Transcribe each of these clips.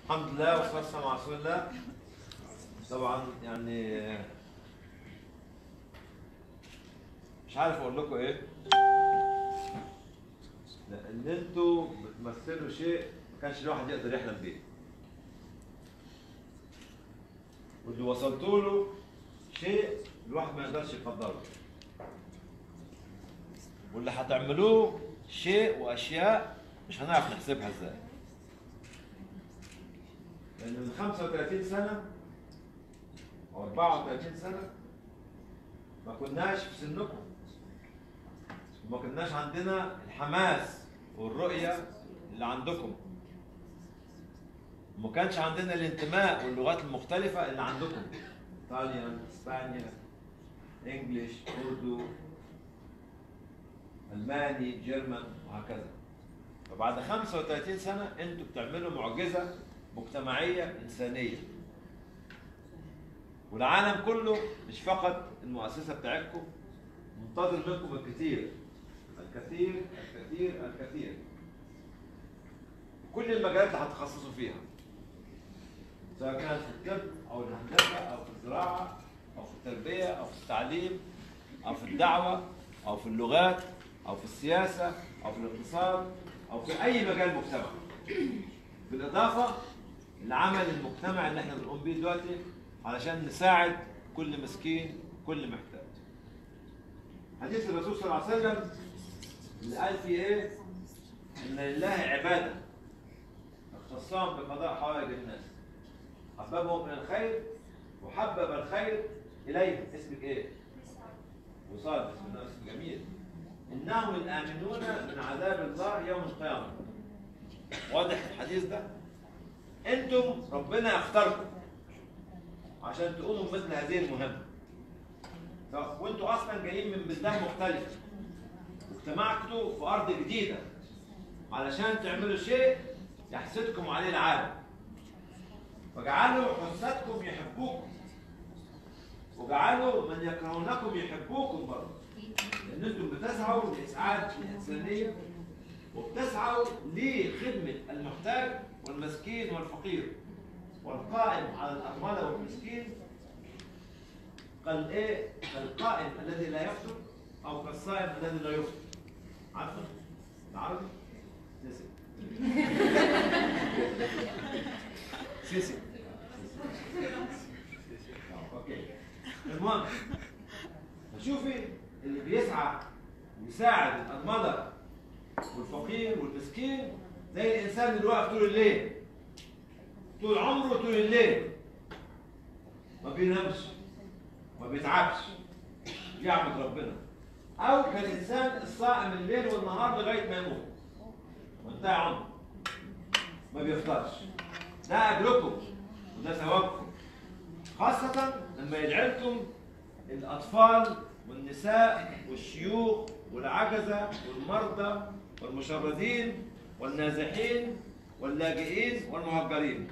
الحمد لله والصلاة والسلام على رسول الله طبعا يعني مش عارف اقول لكم ايه لان انتوا بتمثلوا شيء ما كانش الواحد يقدر يحلم بيه واللي وصلتوا له شيء الواحد ما يقدرش يقدره واللي هتعملوه شيء واشياء مش هنعرف نحسبها ازاي لان من 35 سنه او 34 سنه ما كناش في سنكم ما كناش عندنا الحماس والرؤيه اللي عندكم ما كانش عندنا الانتماء واللغات المختلفه اللي عندكم ايطاليان اسبانيا انجليش اردو الماني جيرمان وهكذا فبعد 35 سنه انتوا بتعملوا معجزه مجتمعيه انسانيه والعالم كله مش فقط المؤسسه بتاعتكم منتظر منكم الكثير الكثير الكثير الكثير كل المجالات اللي هتتخصصوا فيها سواء كانت في الطب او الهندسه او في الزراعه او في التربيه او في التعليم او في الدعوه او في اللغات او في السياسه او في الاقتصاد او في اي مجال مجتمع بالاضافه للعمل المجتمعي اللي احنا بنقوم بيه دلوقتي علشان نساعد كل مسكين كل محتاج حديث الرسول صلى الله عليه وسلم اللي قال فيه ايه ان لله عباده اختصام بقضاء حوائج الناس حببهم الى الخير وحبب الخير اليهم اسمك ايه وصاد اسم اسم جميل انهم الامنون من عذاب الله يوم القيامه واضح الحديث ده انتم ربنا يختاركم عشان تقوموا مثل هذه المهمه ف- وانتوا اصلا جايين من بلدان مختلفه واجتمعتوا في ارض جديده علشان تعملوا شيء يحسدكم عليه العالم فجعلوا حسادكم يحبوكم وجعلوا من يكرهونكم يحبوكم برضه لان انتم بتسعوا لاسعاد الانسانيه وبتسعوا لخدمه المحتاج والمسكين والفقير والقائم على الارمله والمسكين قال ايه كالقائم الذي لا يفطر او كالصائم الذي لا يفطر عارفه العربي سيسي سيسي اوكي المهم شوفي اللي بيسعى ويساعد الارمله والفقير والمسكين زي الانسان اللي واقف طول الليل طول عمره طول الليل ما بينامش ما بيتعبش يعبد ربنا او كالانسان الصائم الليل والنهار لغايه ما يموت وانتهى عمره ما بيفطرش ده اجركم وده ثوابكم خاصة لما يجعلكم الأطفال والنساء والشيوخ والعجزة والمرضى والمشردين والنازحين واللاجئين والمهجرين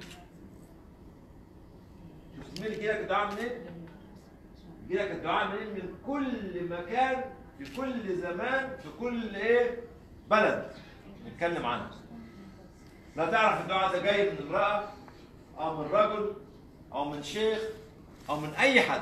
شوف زميلي يجيلك الدعاء منين؟ يجيلك الدعاء منين؟ من كل مكان في كل زمان في كل ايه؟ بلد نتكلم عنها لا تعرف الدعاء ده جاي من امرأة أو من رجل أو من شيخ أو من أي حد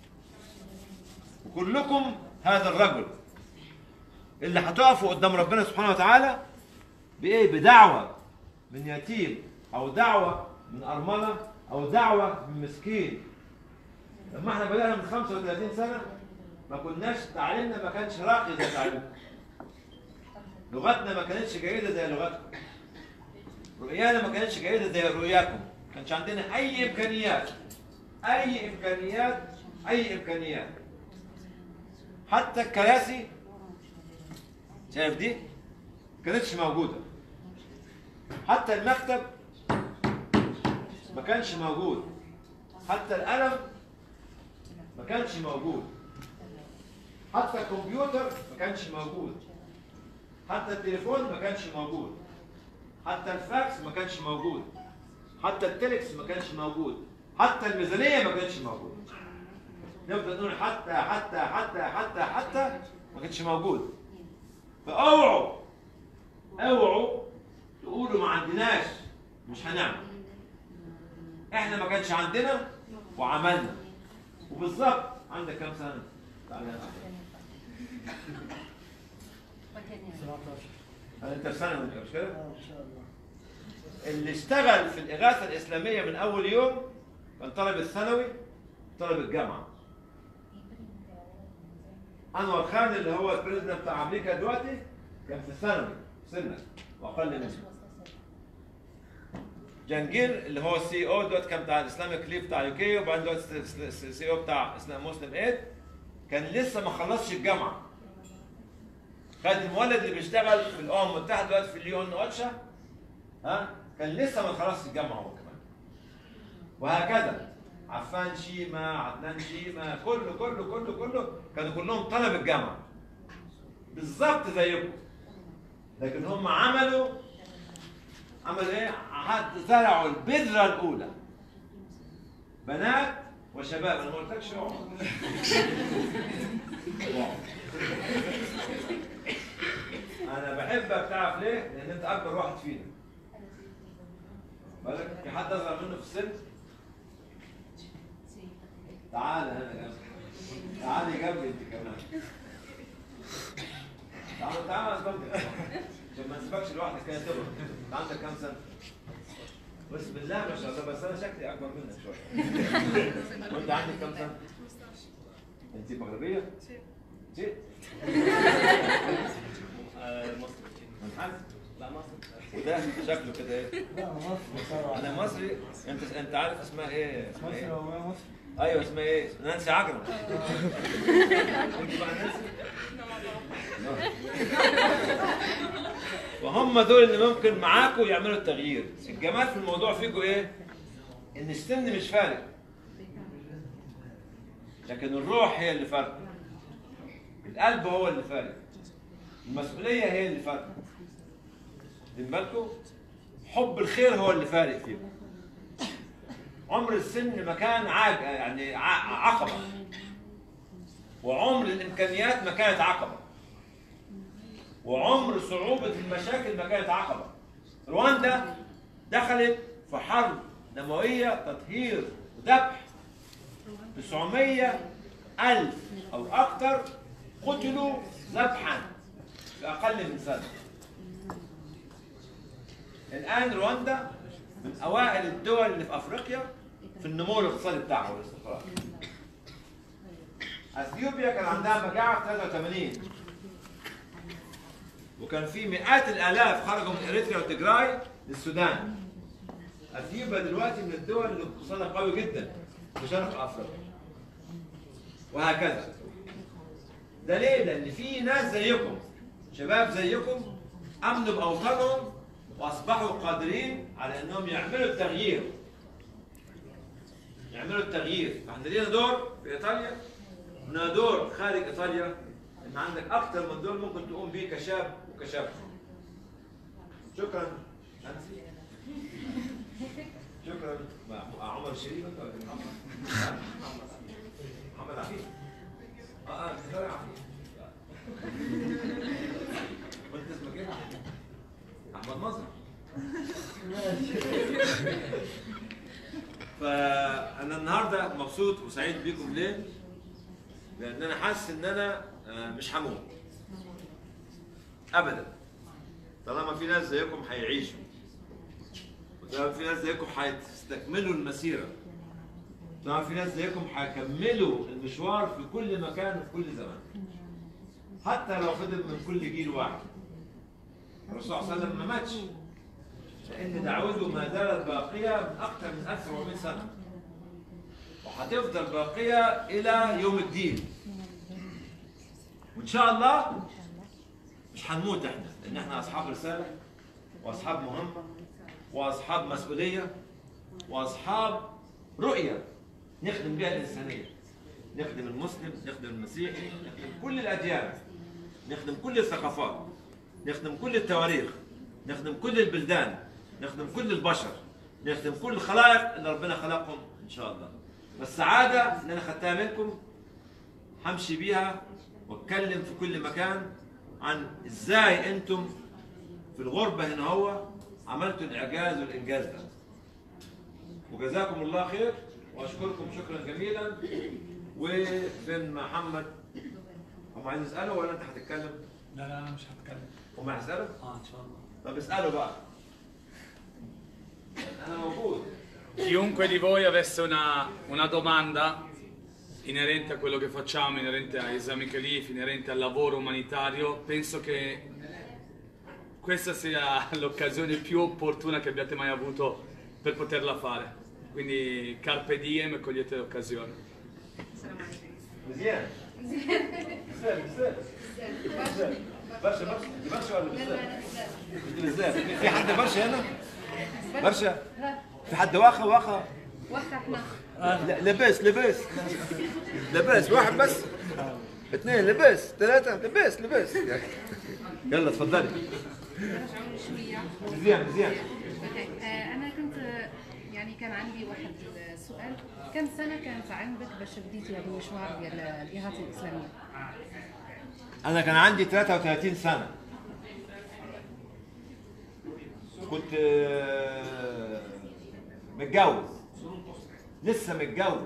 وكلكم هذا الرجل اللي هتقفوا قدام ربنا سبحانه وتعالى بإيه؟ بدعوة من يتيم أو دعوة من أرملة أو دعوة من مسكين لما احنا بدأنا من 35 سنة ما كناش تعليمنا ما كانش راقي زي تعليمكم لغتنا ما كانتش جيدة زي لغتكم رؤيانا ما كانتش جيدة زي رؤياكم ما كانش عندنا أي إمكانيات أي إمكانيات أي إمكانيات حتى الكراسي شايف دي؟ ما كانتش موجودة حتى المكتب ما كانش موجود حتى القلم ما كانش موجود حتى الكمبيوتر ما كانش موجود حتى التليفون ما كانش موجود حتى الفاكس ما كانش موجود حتى التليكس ما كانش موجود حتى الميزانيه ما كانتش موجوده نفضل نقول حتى حتى حتى حتى حتى ما كانش موجود فاوعوا اوعوا تقولوا ما عندناش مش هنعمل احنا ما كانش عندنا وعملنا وبالظبط عندك كام سنه؟ تعالى هنا. 17 انت في ثانوي مش كده؟ اه ان شاء الله اللي اشتغل في الإغاثة الإسلامية من أول يوم كان طالب الثانوي طالب الجامعة أنور خان اللي هو البريزيدنت بتاع أمريكا دلوقتي كان في الثانوي سنة وأقل منه جنجير اللي هو السي او دلوقتي كان بتاع الاسلامك ليف بتاع يو كي وبعدين دلوقتي السي او بتاع اسلام مسلم ايد كان لسه ما خلصش الجامعه خد المولد اللي بيشتغل في الامم المتحده دلوقتي في اليون اوتشا ها كان لسه ما خلصش الجامعه هو كمان وهكذا عفان شيما عدنان شيما كله كله كله كله كانوا كلهم طلب الجامعه بالظبط زيكم لكن هم عملوا عملوا ايه؟ حد زرعوا البذره الاولى بنات وشباب انا ما قلتلكش اقعد. انا بحبك تعرف ليه؟ لان انت اكبر واحد فينا بالك في حد اصغر منه في السن؟ تعال هنا جنبي تعالي جنبي انت كمان تعال تعال اسبقك عشان ما نسيبكش لوحدك كده تبرد انت عندك كام سنه؟ بسم الله ما شاء الله بس انا شكلي اكبر منك شويه وانت عندك كام سنه؟ انت مغربيه؟ جيت مصري من حد لا مصري وده شكله كده ايه؟ لا مصر طبعا انا مصري انت انت عارف اسمها ايه؟ اسمها مصر ايه؟ وما مصر ايوه اسمها ايه؟ نانسي عجرم انت بقى نانسي؟ وهم دول اللي ممكن معاكم يعملوا التغيير الجمال في الموضوع فيكم ايه؟ ان السن مش فارق لكن الروح هي اللي فارقه القلب هو اللي فارق المسؤوليه هي اللي فارقه واخدين بالكم؟ حب الخير هو اللي فارق فيكم عمر السن مكان عاج يعني ع- عقبه وعمر الامكانيات ما كانت عقبه وعمر صعوبه المشاكل ما كانت عقبه رواندا دخلت في حرب دمويه تطهير وذبح 900 ألف أو أكثر قتلوا ذبحا في أقل من سنة الآن رواندا من أوائل الدول اللي في أفريقيا في النمو الاقتصادي بتاعها والاستقرار اثيوبيا كان عندها مجاعه في 83 وكان في مئات الالاف خرجوا من اريتريا وتجراي للسودان اثيوبيا دلوقتي من الدول اللي اقتصادها قوي جدا في شرق افريقيا وهكذا ده ليه؟ لان في ناس زيكم شباب زيكم امنوا باوطانهم واصبحوا قادرين على انهم يعملوا التغيير يعملوا التغيير فاحنا لينا دور في ايطاليا لنا دور خارج ايطاليا ان عندك اكثر من دور ممكن تقوم به كشاب وكشاب شكرا نانسي شكرا مع مع عمر الشريف انت ولا محمد محمد عفيف اه اه دكتور عفيف وانت اسمك ايه؟ احمد مظهر فانا النهارده مبسوط وسعيد بيكم ليه؟ لان انا حاسس ان انا آه، مش هموت ابدا طالما في ناس زيكم هيعيشوا وطالما في ناس زيكم هيستكملوا المسيره طالما في ناس زيكم هيكملوا المشوار في كل مكان وفي كل زمان حتى لو فضل من كل جيل واحد الرسول صلى الله عليه وسلم ما ماتش لأن دعوته ما زالت باقية من أكثر من 1400 سنة وهتفضل باقية إلى يوم الدين وإن شاء الله مش هنموت إحنا لأن إحنا أصحاب رسالة وأصحاب مهمة وأصحاب مسؤولية وأصحاب رؤية نخدم بها الإنسانية نخدم المسلم نخدم المسيحي نخدم كل الأديان نخدم كل الثقافات نخدم كل التواريخ نخدم كل البلدان نخدم كل البشر نخدم كل الخلائق اللي ربنا خلقهم ان شاء الله والسعاده اللي انا خدتها منكم همشي بيها واتكلم في كل مكان عن ازاي انتم في الغربه هنا هو عملتوا الاعجاز والانجاز ده وجزاكم الله خير واشكركم شكرا جميلا وفين محمد هم عايزين يسالوا ولا انت هتتكلم؟ لا لا انا مش هتكلم هم هيسالوا؟ اه ان شاء الله طب اسالوا بقى انا موجود Chiunque di voi avesse una, una domanda inerente a quello che facciamo, inerente agli esami Khalif, inerente al lavoro umanitario, penso che questa sia l'occasione più opportuna che abbiate mai avuto per poterla fare. Quindi carpe diem e cogliete l'occasione. مزيان بزاف بزاف بزاف برشا برشا برشا ولا بزاف؟ بزاف في حد برشا هنا؟ برشا في حد واخا واخا واخا احنا لا لباس لباس لباس واحد بس اثنين لباس ثلاثة لباس لباس يلا تفضلي رجعوا شويه مزيان مزيان اوكي آه، انا كنت آه، يعني كان عندي واحد السؤال كم سنه كانت عندك باش بديتي هذا المشوار ديال الاغاثه الاسلاميه أنا كان عندي 33 سنة كنت آه، متجوز لسه متجوز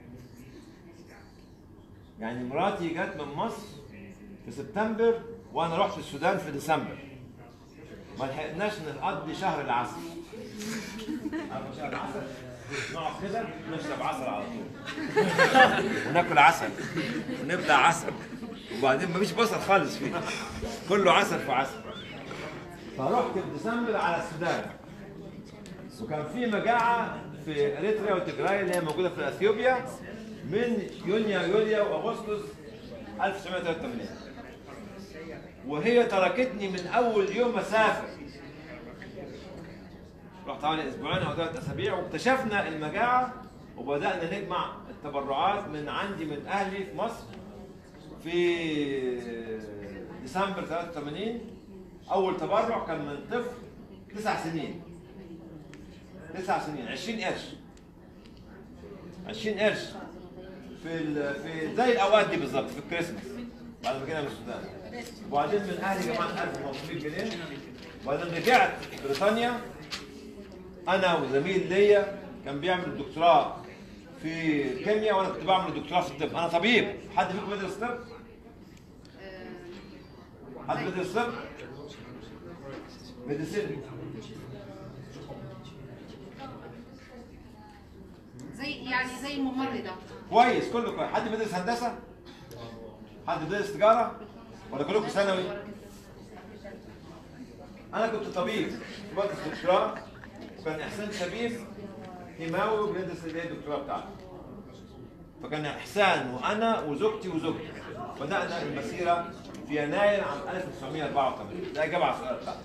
يعني مراتي جت من مصر في سبتمبر وأنا رحت السودان في ديسمبر ما لحقناش نقضي شهر العسل عارفة شهر العسل؟ نقعد كده نشرب عسل على طول وناكل عسل ونبلع عسل وبعدين مفيش بصل خالص فيه كله عسل في عسل فرحت في ديسمبر على السودان وكان في مجاعة في اريتريا وتجراي اللي هي موجودة في اثيوبيا من يونيو يوليو واغسطس 1983 وهي تركتني من اول يوم اسافر رحت حوالي اسبوعين او ثلاث اسابيع واكتشفنا المجاعة وبدأنا نجمع التبرعات من عندي من اهلي في مصر في ديسمبر 83 اول تبرع كان من طفل تسع سنين تسع سنين 20 قرش 20 قرش في ال... في زي الاوقات دي بالظبط في الكريسماس بعد ما جينا من السودان وبعدين من اهلي جمعت 1500 جنيه وبعدين رجعت بريطانيا انا وزميل ليا كان بيعمل دكتوراه في الكيمياء وانا كنت بعمل دكتوراه في الطب انا طبيب حد فيكم بيدرس طب حد بيدرس طب ميديسين زي يعني زي الممرضه كويس كله كويس حد بيدرس هندسه حد بيدرس تجاره ولا كلكم ثانوي انا كنت طبيب بدرس دكتوراه وكان احسان شبيب كيماوي بيدرس اللي هي الدكتوراه بتاعته فكان احسان وانا وزوجتي وزوجتي بدانا المسيره في يناير عام 1984 ده اجابه على السؤال بتاعك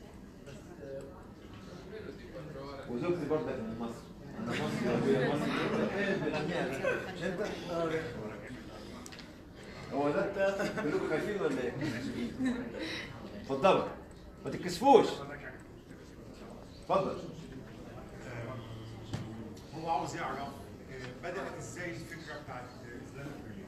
وزوجتي برضك من مصر انا مصري وابويا مصري فين بنغنيها مش انت؟ هو ده كلكم خايفين ولا ايه؟ اتفضلوا ما تتكسفوش اتفضل هو عاوز يعرف آه، بدأت ازاي الفكرة بتاعت اسلامك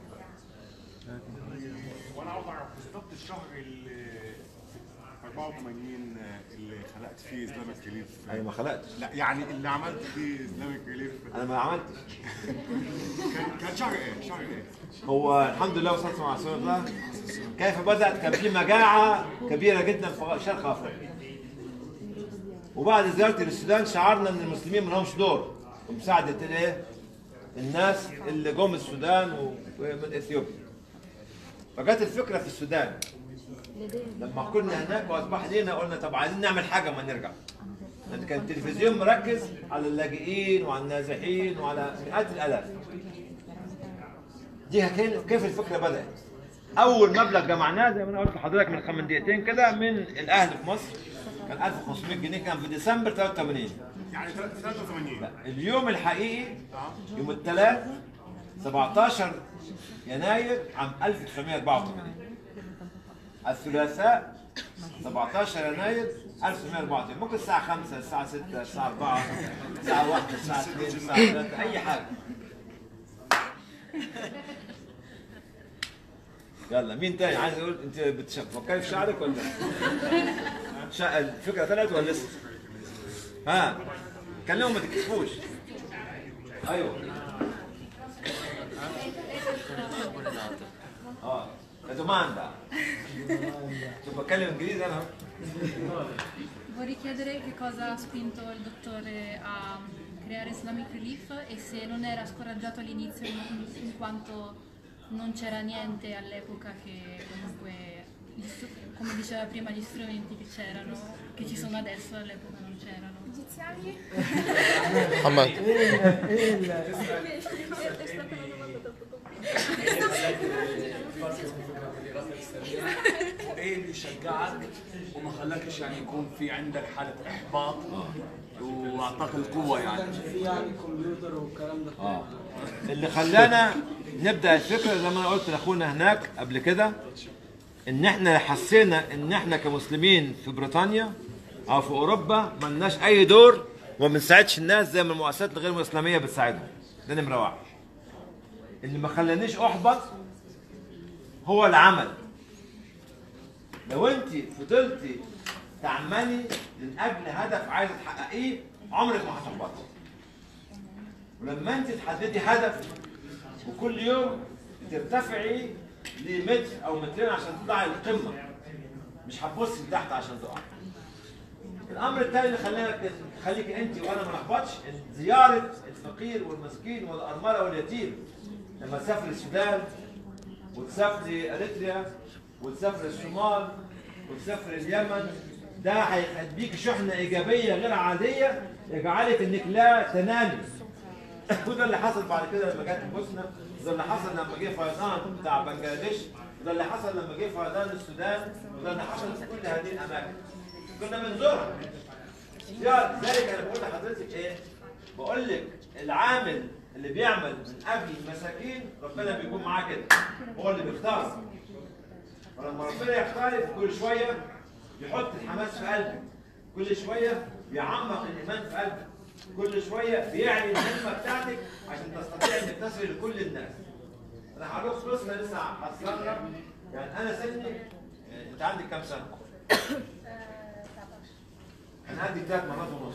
وانا عاوز اعرف بالظبط الشهر اللي في 84 اللي خلقت فيه اسلامك كليف انا ما خلقتش لا يعني اللي عملت فيه اسلامك كليف انا ما عملتش كان كان شهر ايه؟ شهر ايه؟ هو الحمد لله وصلت مع رسول الله كيف بدات كان في مجاعه كبيره جدا في شرق افريقيا وبعد زيارتي للسودان شعرنا ان المسلمين ما لهمش دور في مساعده الايه الناس اللي جم السودان و- ومن اثيوبيا فجت الفكره في السودان لما كنا هناك واصبح لينا قلنا طب عايزين نعمل حاجه ما نرجع لان كان التلفزيون مركز على اللاجئين وعلى النازحين وعلى مئات الالاف دي كان- كيف الفكره بدات اول مبلغ جمعناه زي ما انا قلت لحضرتك من خمس دقيقتين كده من الاهل في مصر كان 1500 جنيه كان في ديسمبر 83 يعني 83 اليوم الحقيقي يوم الثلاث 17 يناير عام 1984 الثلاثاء 17 يناير 1984 ممكن الساعة 5 الساعة 6 الساعة 4 الساعة 1 الساعة 2 الساعة 3 أي حاجة يلا مين تاني عايز يقول انت بتفكري في شعرك ولا شا... الفكره طلعت ولا لسه؟ ها كلموا ما تكسفوش ايوه اه la domanda شوف بتكلم انجليزي انا Vorrei chiedere che cosa ha spinto il dottore a creare Islamic Relief e se non era scoraggiato all'inizio in, in quanto non c'era niente all'epoca che comunque, gli str- come diceva prima, gli strumenti che c'erano, che ci sono adesso all'epoca non c'erano. محمد ايه اللي شجعك وما خلاكش يعني يكون في عندك حاله احباط واعطاك القوه يعني اه اللي خلانا نبدا الفكره زي ما انا قلت لاخونا هناك قبل كده ان احنا حسينا ان احنا كمسلمين في بريطانيا او في اوروبا ملناش اي دور وما بنساعدش الناس زي ما المؤسسات الغير الاسلاميه بتساعدهم ده نمره واحد اللي ما خلانيش احبط هو العمل لو انت فضلتي تعملي من اجل هدف عايزه تحققيه عمرك ما هتحبطي ولما انت تحددي هدف وكل يوم ترتفعي لمتر او مترين عشان تطلعي القمه مش هتبصي لتحت عشان تقعي الامر الثاني اللي خلاك خليك انت وانا ما نحبطش إن زياره الفقير والمسكين والارمله واليتيم لما تسافر السودان وتسافري اريتريا وتسافر الصومال وتسافر اليمن ده هيديك شحنه ايجابيه غير عاديه يجعلك انك لا تنامي وده اللي حصل بعد كده لما جت البوسنه وده اللي حصل لما جه فيضان بتاع بنجلاديش وده اللي حصل لما جه فيضان السودان وده اللي حصل في كل هذه الاماكن كنا بنزورها يا ذلك انا بقول لحضرتك ايه؟ بقول لك العامل اللي بيعمل من اجل المساكين ربنا بيكون معاه كده هو اللي بيختار ولما ربنا يختار كل شويه يحط الحماس في قلبك كل شويه بيعمق الايمان في قلبك كل شويه بيعلي الهمه بتاعتك عشان تستطيع انك تصل لكل الناس انا هقول لكم فلوسنا لسه حصلنا يعني انا سني انت عندك كام سنه؟ انا عندي ثلاث مرات ونص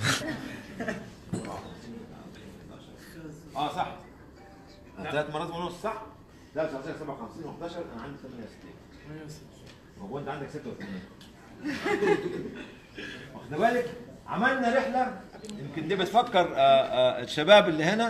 اه صح ثلاث مرات ونص صح؟ لا 19 57 و11 انا عندي 68 هو انت عندك 86 واخد بالك؟ عملنا رحله يمكن دي بتفكر آه، آه، الشباب اللي هنا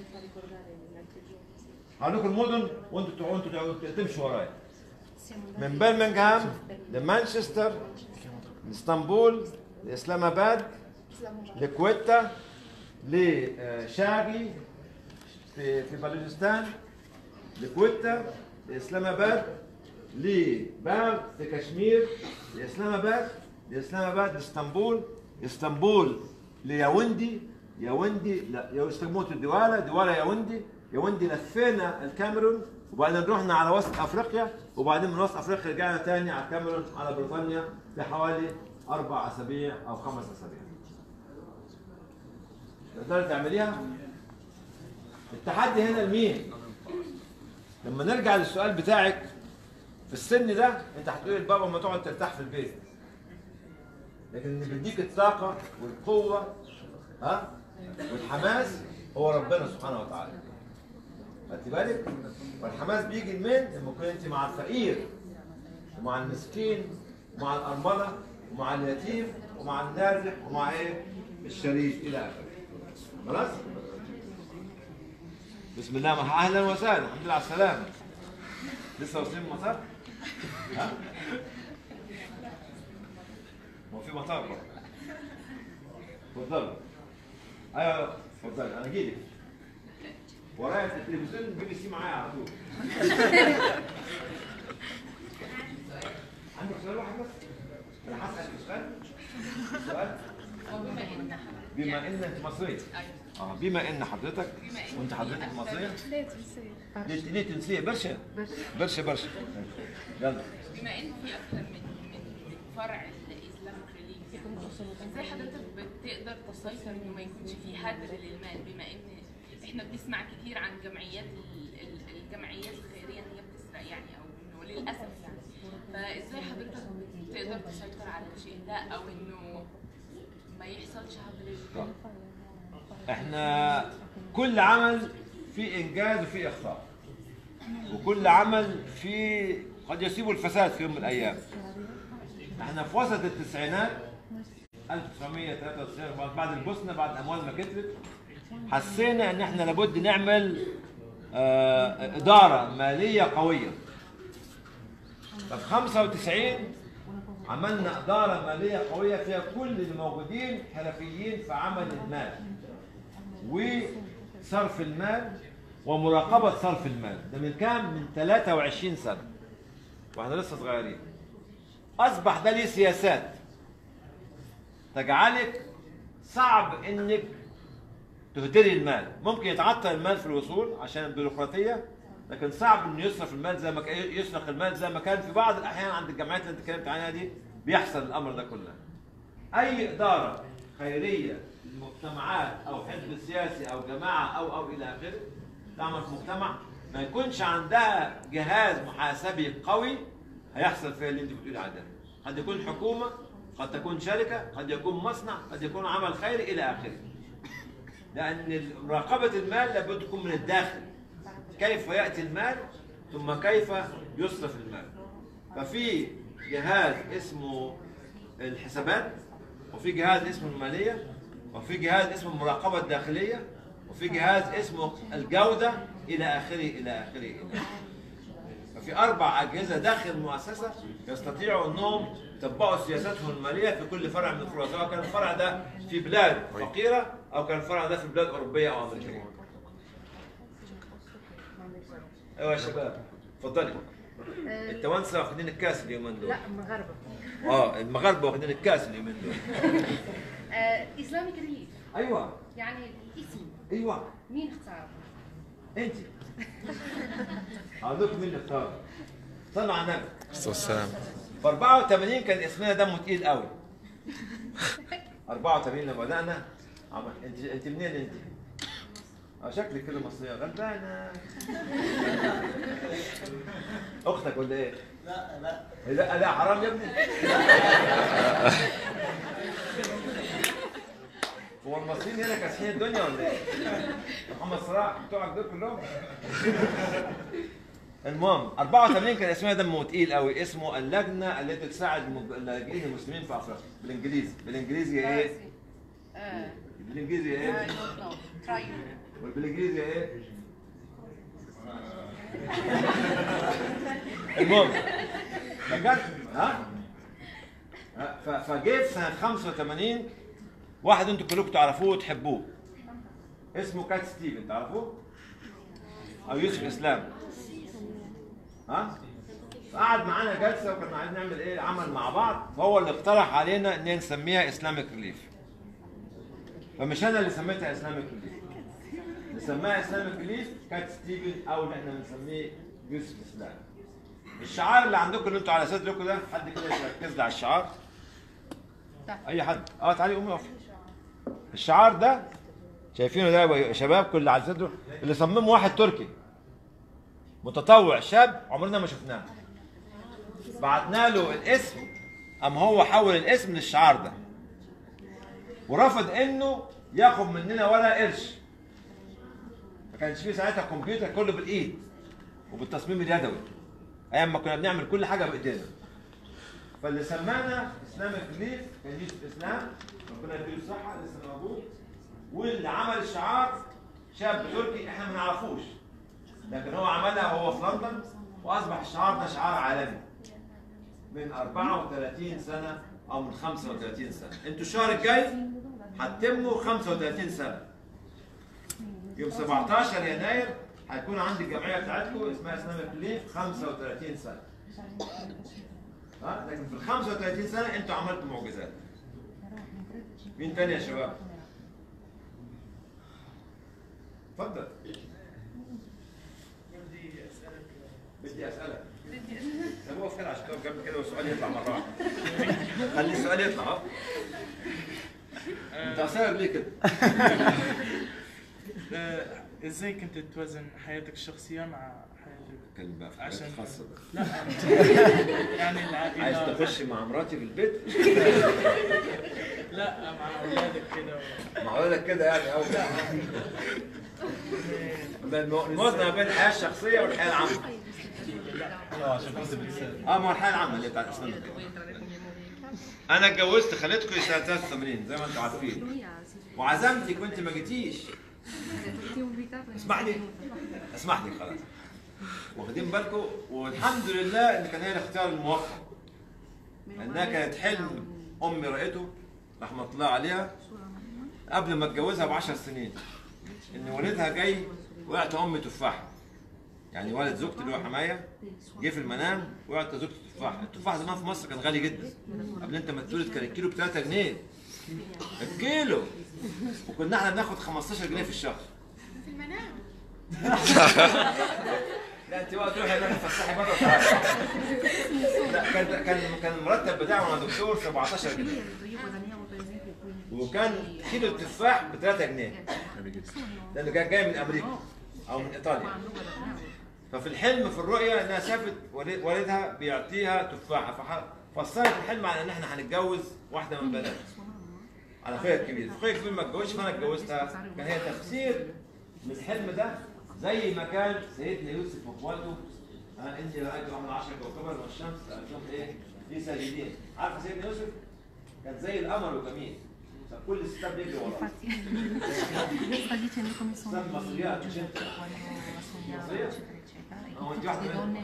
هقول لكم المدن وانتوا تقعدوا انتوا تقعدوا تمشوا ورايا من برمنغهام لمانشستر لاسطنبول لاسلام اباد لكويتا لشارلي في في بلوچستان لكويتا لاسلام اباد لباب في كشمير لاسلام اباد لاسلام اباد لاسطنبول اسطنبول لياوندي ياوندي لا يا استجموت الدواله دواله ياوندي ياوندي لفينا الكاميرون وبعدين رحنا على وسط افريقيا وبعدين من وسط افريقيا رجعنا تاني على الكاميرون على بريطانيا في حوالي اربع اسابيع او خمس اسابيع. تقدري تعمليها؟ التحدي هنا لمين؟ لما نرجع للسؤال بتاعك في السن ده انت هتقولي لبابا ما تقعد ترتاح في البيت. لكن اللي بيديك الطاقه والقوه ها والحماس هو ربنا سبحانه وتعالى. خدت بالك؟ والحماس بيجي منين؟ لما تكون انت مع الفقير ومع المسكين ومع الارمله ومع اليتيم ومع النازح ومع ايه؟ الشريف الى اخره. خلاص؟ بسم الله مع اهلا وسهلا الحمد لله على السلامه. لسه واصلين من المطار؟ ها؟ هو في مطار بقى. اتفضلوا. ايوه اتفضلي انا جيلك. ورايا في التلفزيون البي بي سي معايا على طول. عندك سؤال واحد بس؟ انا هسألك سؤال. سؤال؟ بما ان انت مصرية. اه بما ان حضرتك وانت حضرتك مصرية لا تنسي ليه ليه تنسيه برشا برشا برشا يلا بما ان في اكثر من من فرع الاسلام ريليف ازاي حضرتك بتقدر تسيطر انه ما يكونش في هدر للمال بما ان احنا بنسمع كتير عن جمعيات ال- ال- الجمعيات الخيريه ان هي بتسرق يعني او انه للاسف يعني فازاي حضرتك بتقدر تسيطر على الشيء ده او انه ما يحصلش هبل طب. احنا كل عمل فيه انجاز وفيه اخطاء وكل عمل فيه قد يصيبه الفساد في يوم من الايام احنا في وسط التسعينات 1993 بعد البوسنه بعد الاموال ما كترت حسينا ان احنا لابد نعمل آه، اداره ماليه قويه ففي 95 عملنا اداره ماليه قويه فيها كل الموجودين حرفيين في عمل المال وصرف المال ومراقبه صرف المال ده من كام من 23 سنه واحنا لسه صغيرين اصبح ده ليه سياسات تجعلك صعب انك تهدري المال ممكن يتعطل المال في الوصول عشان البيروقراطيه لكن صعب انه يصرف المال زي ما كان يسرق المال زي ما كان في بعض الاحيان عند الجامعات اللي انت اتكلمت عنها دي بيحصل الامر ده كله اي اداره خيريه للمجتمعات او حزب سياسي او جماعه او او الى اخره تعمل في مجتمع ما يكونش عندها جهاز محاسبي قوي هيحصل فيها اللي انت بتقول عليه ده قد يكون حكومه قد تكون شركه قد يكون مصنع قد يكون عمل خيري الى اخره لان مراقبه المال لابد تكون من الداخل كيف ياتي المال ثم كيف يصرف المال ففي جهاز اسمه الحسابات وفي جهاز اسمه الماليه وفي جهاز اسمه المراقبه الداخليه وفي جهاز اسمه الجوده الى اخره الى اخره الى اخره ففي اربع اجهزه داخل المؤسسه يستطيعوا انهم يطبقوا سياساتهم الماليه في كل فرع من الفروع سواء كان الفرع ده في بلاد فقيره او كان الفرع ده في بلاد اوروبيه او امريكيه. ايوه يا شباب اتفضلي آه، التوانسه واخدين الكاس اليومين دول لا مغاربه اه المغاربه واخدين الكاس اليومين دول اسلامي كريم ايوه يعني اسم ايوه مين اختاره؟ انت هقول لكم مين اللي اختار صلوا على النبي والسلام في 84 كان اسمنا دمه تقيل قوي 84 لما بدانا عمل انت انت منين انت؟ اه شكلك كده مصريه غلبانه اختك ولا ايه؟ لا لا لا لا حرام يا ابني هو المصريين هنا كاسحين الدنيا ولا ايه؟ محمد صلاح بتوعك دول كلهم المهم 84 كان اسمها دمه تقيل قوي اسمه اللجنه التي تساعد المج- اللاجئين المسلمين في افريقيا بالانجليزي بالانجليزي ايه؟ آه، بالانجليزي I ايه؟ don't know. Try. والبالانجليزي ايه؟ المهم فكان ها؟ ها؟ ف- فجه في سنه 85 واحد انتوا كلكم تعرفوه وتحبوه اسمه كات ستيفن تعرفوه؟ او يوسف اسلام ها؟ فقعد معانا جلسه وكنا عايزين نعمل ايه عمل مع بعض فهو اللي اقترح علينا ان نسميها اسلامك ريليف فمش انا اللي سميتها اسلامك ريليف اللي سماها اسلامك ريليف كات ستيفن او اللي احنا بنسميه يوسف اسلام الشعار اللي عندكم اللي انتوا على صدركم ده حد كده يركز لي على الشعار تحت. اي حد اه تعالي قومي اقفي الشعار ده شايفينه ده يا شباب كل اللي على صدره اللي صممه واحد تركي متطوع شاب عمرنا ما شفناه بعتنا له الاسم قام هو حول الاسم للشعار ده ورفض انه ياخد مننا ولا قرش ما كانش فيه ساعتها كمبيوتر كله بالايد وبالتصميم اليدوي ايام ما كنا بنعمل كل حاجه بايدينا فاللي سمانا اسلام الكليف كان يوسف اسلام ربنا يديله الصحه لسه موجود واللي عمل الشعار شاب تركي احنا ما نعرفوش لكن هو عملها وهو في لندن واصبح الشعار ده شعار عالمي من 34 سنه او من 35 سنه انتوا الشهر الجاي هتتموا 35 سنه يوم 17 يناير هيكون عندي الجمعيه بتاعتكم اسمها اسلام الكليف 35 سنه ها لكن في ال 35 سنه انتوا عملتوا معجزات مين تاني يا شباب؟ اتفضل بدي اسالك طب اقف كده عشان تقف جنبي كده والسؤال يطلع مره واحده خلي السؤال يطلع اه انت قصير ليه كده؟ آه، ازاي كنت توازن حياتك الشخصية مع حياتك نتكلم بقى في حاجات عشان- خاصه بقى. لا يعني العائلة عايز تخش مع مراتي في البيت لا مع اولادك كده مع اقول كده يعني او الموازنه بين الحياه الشخصيه والحياه العامه اه عشان كنت بتسال اه ما هو الحياه العامه اللي بتاعت الاسنان كده. انا اتجوزت خالتكم سنه 83 زي ما انتم عارفين وعزمتك وانت ما جيتيش اسمح لي اسمح لي خلاص واخدين بالكم والحمد لله ان كان هي الاختيار الموفق لانها كانت حلم امي رأيته رحمه الله عليها قبل ما اتجوزها ب 10 سنين ان والدها جاي وقعت امي تفاحه يعني والد زوجتي اللي هو حمايه جه في المنام وقعت زوجتي تفاحه التفاح زمان في مصر كان غالي جدا قبل انت ما تولد كان الكيلو ب 3 جنيه الكيلو وكنا احنا بناخد 15 جنيه في الشهر في المنام لا انت بقى تروحي هناك تفسحي بره وتعالي. لا كان كان كان المرتب بتاعه مع دكتور 17 جنيه وكان كيلو التفاح ب 3 جنيه لانه كان جاي من امريكا او من ايطاليا ففي الحلم في الرؤيه انها شافت والد- والدها بيعطيها تفاحه فح- فسرت الحلم على ان احنا هنتجوز واحده من بنات على اخويا الكبير اخويا الكبير ما اتجوزش فانا اتجوزتها كان هي تفسير من الحلم ده زي ما كان سيدنا يوسف واخواته ها اني رايت احد عشر كوكبا والشمس سالتهم ايه في ساجدين عارفه سيدنا يوسف كان زي القمر وجميل كل الستات بيجري وراه ستات مصريات مش انت مصرية؟ هو انت واحده منهم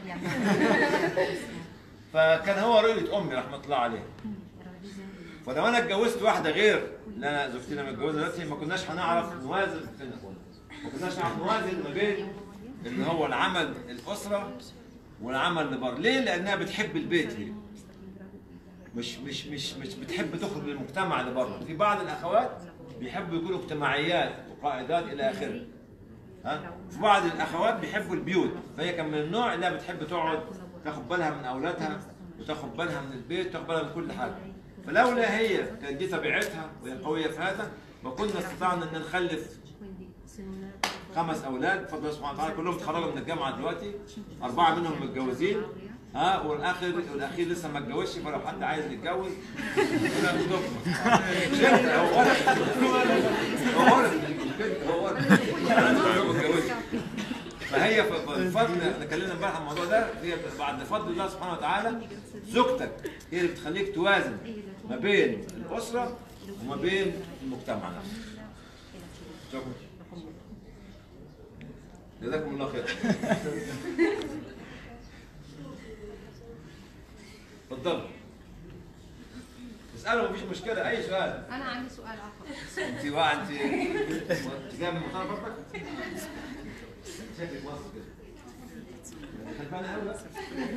فكان هو رؤية أمي رحمة الله عليها فلو أنا اتجوزت واحدة غير اللي أنا زوجتي لما متجوزة دلوقتي ما كناش هنعرف نوازن ما كناش هنعرف نوازن ما بين إن هو العمل الأسرة والعمل لبر ليه؟ لأنها بتحب البيت هي مش مش مش مش بتحب تخرج للمجتمع لبره في بعض الأخوات بيحبوا يكونوا اجتماعيات وقائدات إلى آخره ها في بعض الاخوات بيحبوا البيوت فهي كان من النوع اللي بتحب تقعد تاخد بالها من اولادها وتاخد بالها من البيت وتاخد بالها من كل حاجه فلولا هي كانت دي طبيعتها وهي قويه في هذا ما كنا استطعنا ان نخلف خمس اولاد بفضل الله سبحانه وتعالى كلهم اتخرجوا من الجامعه دلوقتي اربعه منهم متجوزين ها والاخر والاخير لسه ما اتجوزش فلو حد عايز يتجوز يقول أنا مش مش انت هو ولد هو ولد هو ولد أنا مش متجوز. فهي ف- بفضل احنا اتكلمنا امبارح عن الموضوع ده هي بعد فضل الله سبحانه وتعالى زوجتك هي اللي بتخليك توازن ما بين الاسره وما بين المجتمع نفسه شكرا جزاكم الله خير اتفضلوا اسالوا مفيش مشكله اي سؤال انا عندي سؤال اخر انت بقى انت انت جايه من مكان برضك؟ شكلك واثق كده خلفانه قوي بقى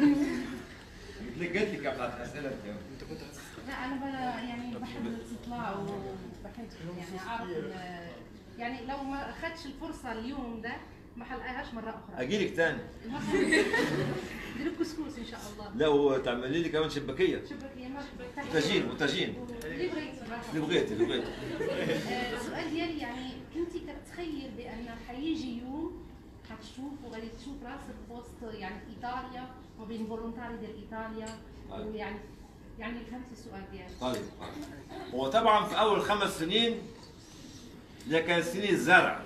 جت لك بتاعت الاسئله انت لا انا بقى يعني بحب الاستطلاع وبحب يعني اعرف ال- يعني لو ما اخدش الفرصه اليوم ده ما حلقاهاش مره اخرى اجي لك تاني دير الكسكس ان شاء الله لا وتعملي لي كمان شباكيه شبكه ما وتاجين وتاجين اللي بغيتي اللي بغيتي اللي بغيتي آه، السؤال ديالي يعني انت كتخيل بان حيجي يوم حتشوف وغادي تشوف راسك في وسط يعني ايطاليا وما بين فولونتاري ديال ايطاليا ويعني يعني فهمتي السؤال ديالي طيب هو طبعا في اول خمس سنين اللي كانت سنين الزرع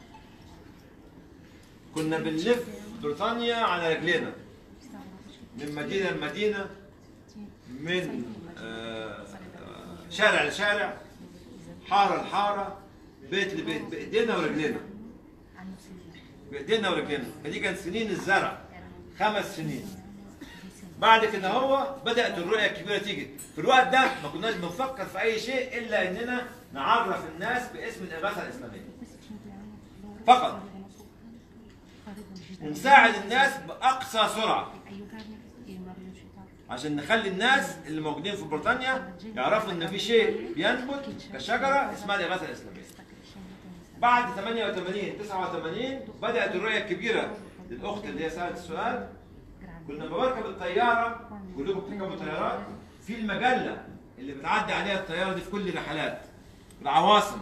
كنا بنلف بريطانيا على رجلينا من مدينه لمدينه من آه، آه، شارع لشارع حاره لحاره بيت لبيت بايدينا ورجلينا بايدينا ورجلينا فدي كانت سنين الزرع خمس سنين بعد كده هو بدات الرؤيه الكبيره تيجي في الوقت ده ما كناش بنفكر في اي شيء الا اننا نعرف الناس باسم الاغاثه الاسلاميه فقط ونساعد الناس باقصى سرعه عشان نخلي الناس اللي موجودين في بريطانيا يعرفوا ان في شيء بينبت كشجره اسمها الاغاثه الاسلاميه بعد 88 89 بدات الرؤيه الكبيره للاخت اللي هي سالت السؤال كنا بركب الطياره كلكم بتركبوا طيارات في المجله اللي بتعدي عليها الطياره دي في كل الرحلات العواصم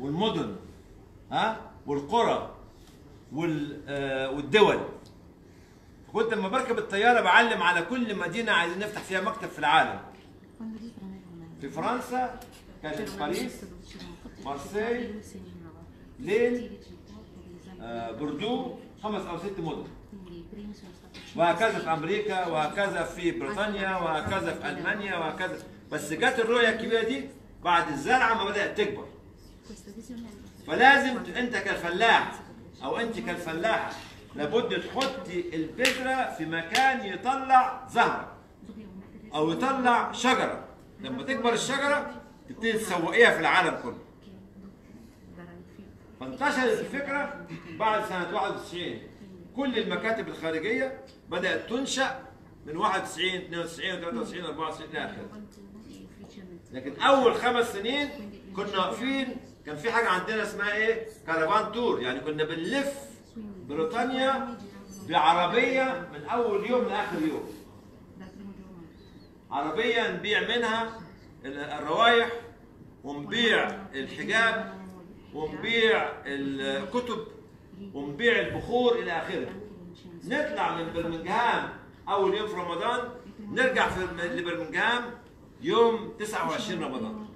والمدن ها والقرى وال آه، والدول كنت لما بركب الطياره بعلم على كل مدينه عايزين نفتح فيها مكتب في العالم في فرنسا كانت باريس مارسيل ليل آه، بوردو خمس او ست مدن وهكذا في امريكا وهكذا في بريطانيا وهكذا في المانيا وهكذا بس جت الرؤيه الكبيره دي بعد الزرعه ما بدات تكبر فلازم ت- انت كالفلاح او انت كالفلاحه لابد تحطي البذره في مكان يطلع زهره او يطلع شجره لما تكبر الشجره تبتدي تسوقيها في العالم كله فانتشرت الفكره بعد سنه 91 كل المكاتب الخارجيه بدات تنشا من 91 92 93 94 الى اخره لكن اول خمس سنين كنا واقفين كان في حاجه عندنا اسمها ايه كارفان تور يعني كنا بنلف بريطانيا بعربيه من اول يوم لاخر يوم عربيه نبيع منها ال- الروايح ونبيع الحجاب ونبيع الكتب ونبيع البخور الى اخره نطلع من برمنجهام اول يوم في رمضان نرجع في لبرمنجهام يوم 29 رمضان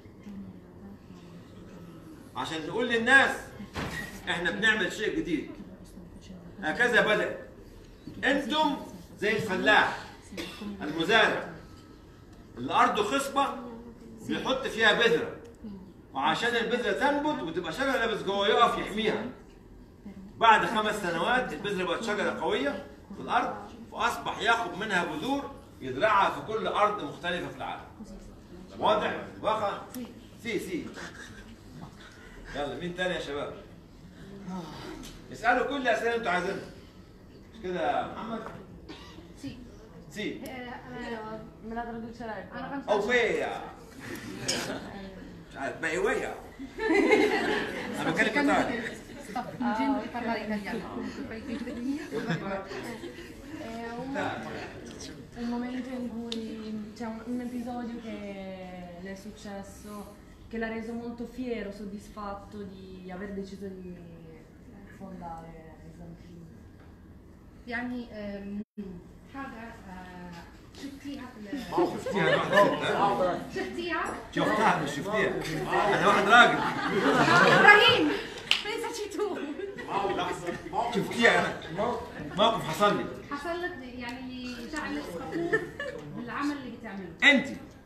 عشان نقول للناس احنا بنعمل شيء جديد هكذا بدأ انتم زي الفلاح المزارع اللي ارضه خصبه بيحط فيها بذره وعشان البذره تنبت وتبقى شجره لابس جوه يقف يحميها بعد خمس سنوات البذره بقت شجره قويه في الارض واصبح ياخد منها بذور يزرعها في كل ارض مختلفه في العالم واضح بقى سي سي يلا مين تاني يا شباب اسالوا كل الاسئله اللي انتوا عايزينها مش كده يا محمد سي سي me la traducerai انا او فيا مش عارف بايويا انا بتكلم ايطالي stop fingendo di parlare italiano È un, un momento in cui c'è un, un episodio che le è successo che l'ha reso molto fiero, soddisfatto di aver deciso di fondare Islam Clinic. يعني آم، حاجه آه، شفتيها في ال- شفتيها شفتيها شفتها مش شفتيها انا واحد راجل ابراهيم pensaci tu شفتيها انا موقف حصل لي حصل لك يعني جعلك فخور بالعمل اللي بتعمله انت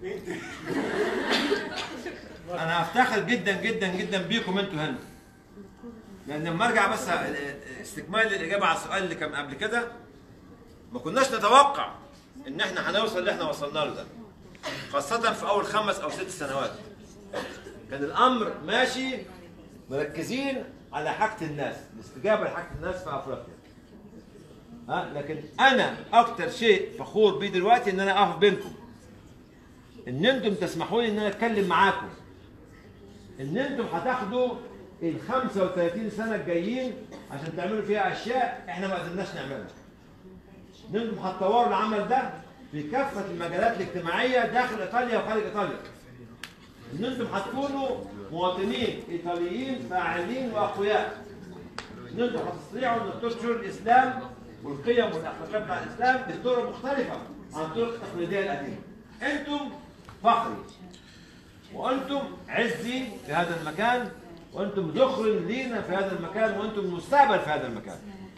انا افتخر جدا جدا جدا بيكم انتوا هنا لان لما ارجع بس استكمال الاجابه على السؤال اللي كان قبل كده ما كناش نتوقع ان احنا هنوصل اللي احنا وصلنا له ده خاصه في اول خمس او ست سنوات كان الامر ماشي مركزين على حاجه الناس الاستجابه لحاجه الناس في افريقيا ها لكن انا اكتر شيء فخور بيه دلوقتي ان انا اقف بينكم ان انتم تسمحوا لي ان انا اتكلم معاكم ان انتم هتاخدوا ال 35 سنه الجايين عشان تعملوا فيها اشياء احنا ما قدرناش نعملها ان انتم هتطوروا العمل ده في كافه المجالات الاجتماعيه داخل ايطاليا وخارج ايطاليا ان انتم هتكونوا مواطنين ايطاليين فاعلين واقوياء ان انتم هتستطيعوا ان تنشروا الاسلام والقيم والاخلاقيات بتاع الاسلام بطرق مختلفه عن الطرق التقليديه القديمه. انتم فخري وانتم عزي في هذا المكان وانتم ذخر لينا في هذا المكان وانتم المستقبل في هذا المكان.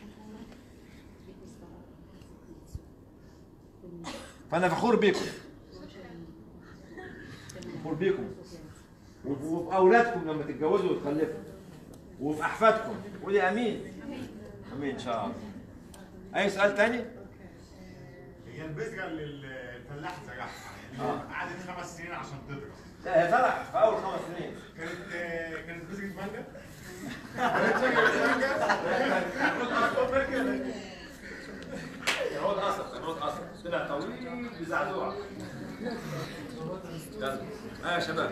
فانا فخور بيكم. فخور بيكم. وفي اولادكم لما تتجوزوا وتخلفوا. وفي احفادكم. قولي امين. امين ان شاء الله. اي سؤال تاني؟ هي البذره اللي الفلاح زرعها آه. قعدت خمس سنين عشان تضرب لا هي طلع في اول خمس سنين. كانت آه، كانت بذره مانجا عود قصر عود قصر طلع طويل بزعزوع يلا اه يا شباب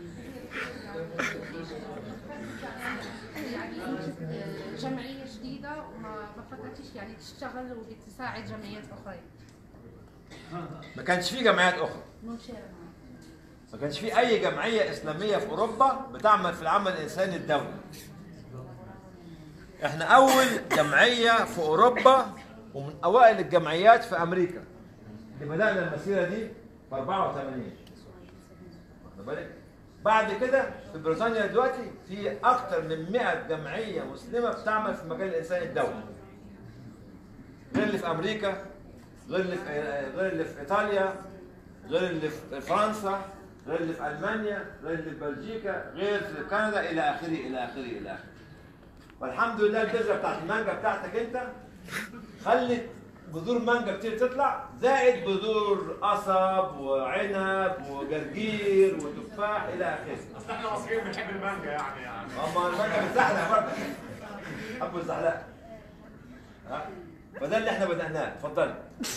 يعني آه، جمعيه جديده وما ما فكرتيش يعني تشتغل وبتساعد جمعيات اخرى ما كانش في جمعيات اخرى نون شير ما كانش في اي جمعيه اسلاميه في اوروبا بتعمل في العمل الانساني الدولي احنا اول جمعيه في اوروبا ومن اوائل الجمعيات في امريكا اللي بدانا المسيره دي في 84 واخد بالك بعد كده في بريطانيا دلوقتي في اكثر من 100 جمعيه مسلمه بتعمل في مجال الانسان الدولي غير اللي في امريكا غير اللي في غير اللي في ايطاليا غير اللي في فرنسا غير اللي في المانيا غير اللي في بلجيكا غير في كندا الى اخره الى اخره الى اخره والحمد لله البذره بتاعت المانجا بتاعتك انت خلت بذور مانجا كتير تطلع زائد بذور قصب وعنب وجرجير وتفاح الى اخره اصل احنا مصريين بنحب المانجا يعني يعني اما المانجا بتزحلق برضه حبوا الزحلقه ها فده اللي احنا بدأناه اتفضلي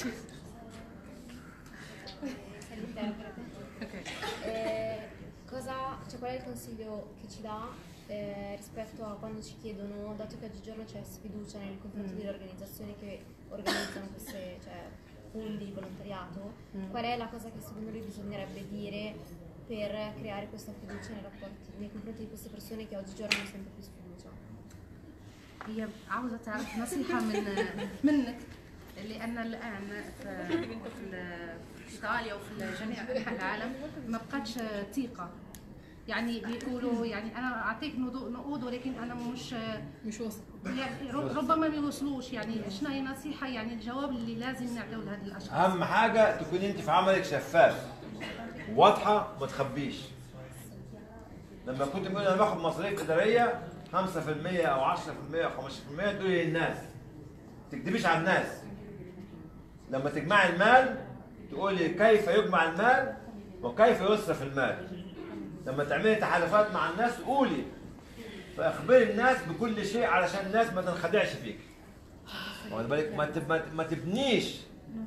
Eh, cosa, cioè, qual è il consiglio che ci dà eh, rispetto a quando ci chiedono, dato che oggigiorno c'è sfiducia nei confronti delle organizzazioni che organizzano queste cioè, pool di volontariato, qual è la cosa che secondo lui bisognerebbe dire per creare questa fiducia nei, rapporti, nei confronti di queste persone che oggigiorno hanno sempre più sfiducia? هي عاوزة تعرف نصيحة من منك لأن الآن في في إيطاليا وفي جميع أنحاء العالم ما بقتش ثقة يعني بيقولوا يعني أنا أعطيك نضو- نقود ولكن أنا مش مش واثق يعني ربما ما يوصلوش يعني شنو هي نصيحة يعني الجواب اللي لازم نعطيه لهذه الأشخاص اهم حاجه تكون انت في عملك شفاف واضحه ما تخبيش لما كنت بقول انا باخد مصاريف اداريه 5% او 10% او 15% تقولي للناس ما تكذبيش على الناس لما تجمعي المال تقولي كيف يجمع المال وكيف يصرف المال لما تعملي تحالفات مع الناس قولي فاخبري الناس بكل شيء علشان الناس ما تنخدعش فيك واخد بالك ما تب- ما- ما تبنيش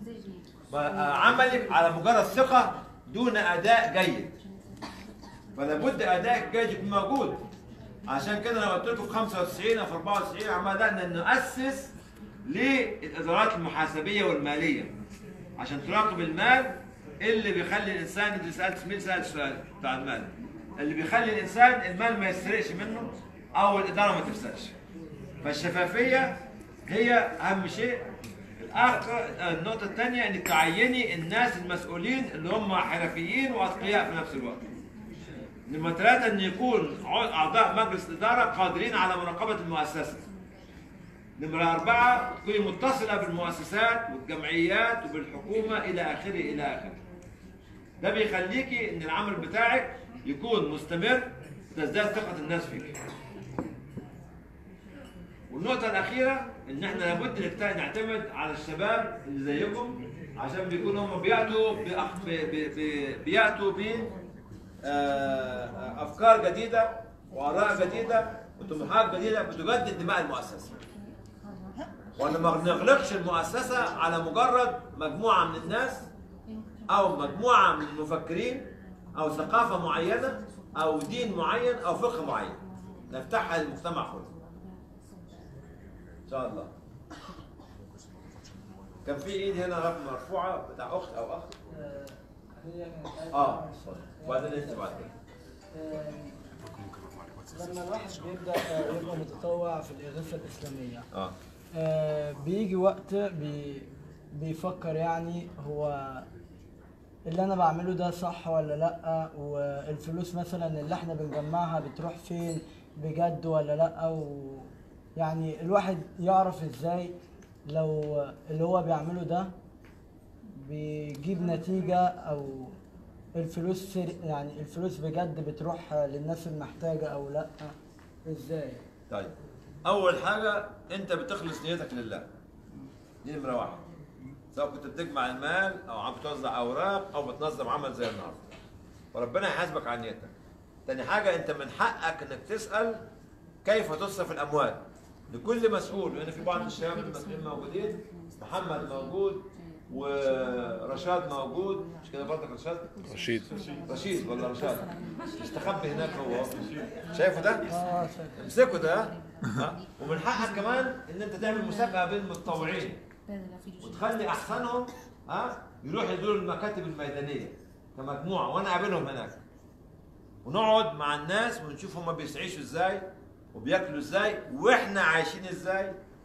عملك على مجرد ثقة دون أداء جيد فلا بد أدائك الجيد يكون موجود عشان كده انا قلت لكم في 95 او في 94 عم بدأنا نؤسس للإدارات المحاسبية والمالية عشان تراقب المال اللي بيخلي الإنسان اللي سألت مين سأل السؤال بتاع المال اللي بيخلي الإنسان المال ما يسرقش منه أو الإدارة ما تفسدش فالشفافية هي أهم شيء الآخر النقطة الثانية إنك تعيني الناس المسؤولين اللي هم حرفيين وأتقياء في نفس الوقت. نمرة ثلاثة إن يكون ع- أعضاء مجلس الإدارة قادرين على مراقبة المؤسسة. نمرة أربعة تكوني متصلة بالمؤسسات والجمعيات وبالحكومة إلى آخره إلى آخره. ده بيخليكي إن العمل بتاعك يكون مستمر وتزداد ثقة الناس فيك. والنقطة الأخيرة إن إحنا لابد نكت- نعتمد على الشباب اللي زيكم عشان بيكونوا هم بيأتوا بأخ- ب- ب- ب- بيأتوا ب آه، أفكار جديدة وآراء جديدة وطموحات جديدة بتجدد دماء المؤسسة. وأن ما نغلقش المؤسسة على مجرد مجموعة من الناس أو مجموعة من المفكرين أو ثقافة معينة أو دين معين أو فقه معين. نفتحها للمجتمع كله. ان شاء الله كان في ايد هنا رقم مرفوعه بتاع اخت او اخ اه اتفضل وبعدين انت بعد كده لما الواحد بيبدا آه، يبقى متطوع في الاغاثه الاسلاميه اه آه، بيجي وقت بي بيفكر يعني هو اللي انا بعمله ده صح ولا لا والفلوس مثلا اللي احنا بنجمعها بتروح فين بجد ولا لا و يعني الواحد يعرف ازاي لو اللي هو بيعمله ده بيجيب نتيجة او الفلوس سر- يعني الفلوس بجد بتروح للناس المحتاجة او لا ازاي طيب اول حاجه انت بتخلص نيتك لله دي نمره واحد سواء كنت بتجمع المال او عم بتوزع اوراق او بتنظم عمل زي النهارده فربنا يحاسبك على نيتك تاني حاجه انت من حقك انك تسال كيف تصرف الاموال لكل مسؤول لان في بعض الشباب المسؤولين موجودين محمد موجود ورشاد موجود مش كده برضك رشاد؟ رشيد. رشيد ولا رشاد؟ مستخبي هناك هو شايفه ده؟ اه شايف. امسكه ده ها؟ ومن حقك كمان ان انت تعمل مسابقه بين المتطوعين وتخلي احسنهم ها يروح يزور المكاتب الميدانيه كمجموعه وانا اقابلهم هناك ونقعد مع الناس ونشوف هم بيعيشوا ازاي وبياكلوا ازاي واحنا عايشين ازاي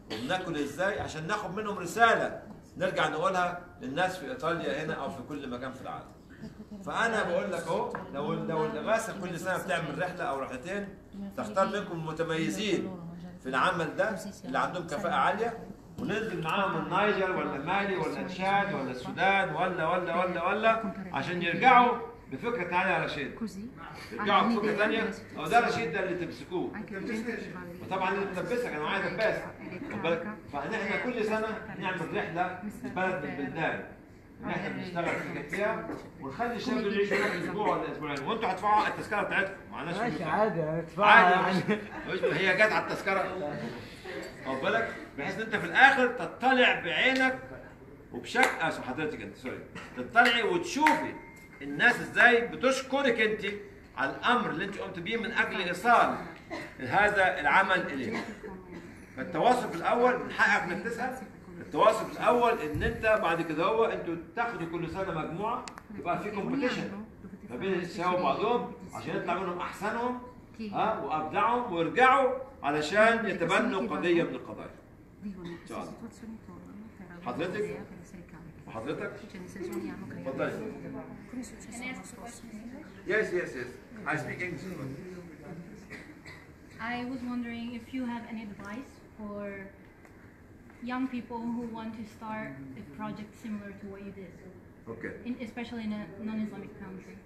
وبناكل ازاي عشان ناخد منهم رساله نرجع نقولها للناس في ايطاليا هنا او في كل مكان في العالم فانا بقول لك اهو لو لو الاغاثه كل سنه بتعمل رحله او رحلتين تختار منكم المتميزين في العمل ده اللي عندهم كفاءه عاليه وننزل معاهم النيجر ولا مالي ولا تشاد ولا السودان ولا ولا ولا ولا عشان يرجعوا بفكره ثانيه يا رشيد يرجعوا بفكره ثانيه او ده رشيد ده اللي تمسكوه وطبعا اللي بتلبسك انا معايا دباس خد بالك فاحنا كل سنه نعمل رحله لبلد من البلدان ان احنا بنشتغل في فيها ونخلي الشباب دول يعيشوا هناك اسبوع ولا اسبوعين وانتوا هتدفعوا التذكره بتاعتكم معناش ماشي فلوس. عادي هندفعها عادي يعني مش هي جت على التذكره واخد بالك بحيث ان انت في الاخر تطلع بعينك وبشكل اسف حضرتك انت سوري تطلعي وتشوفي الناس ازاي بتشكرك انت على الامر اللي انت قمت بيه من اجل ايصال هذا العمل اليك فالتواصل الاول من حقك انك تسال التواصل الاول ان انت بعد كده هو انتوا تاخدوا كل سنه مجموعه يبقى في كومبيتيشن ما بين الشباب وبعضهم عشان يطلع منهم احسنهم ها وابدعهم ويرجعوا علشان يتبنوا قضيه من القضايا. ان شاء الله. حضرتك وحضرتك اتفضلي. Yes, yes, yes. I speak English. I was wondering if you have any advice for young people who want to start a project similar to what you did, Okay. in, especially in a non-Islamic country.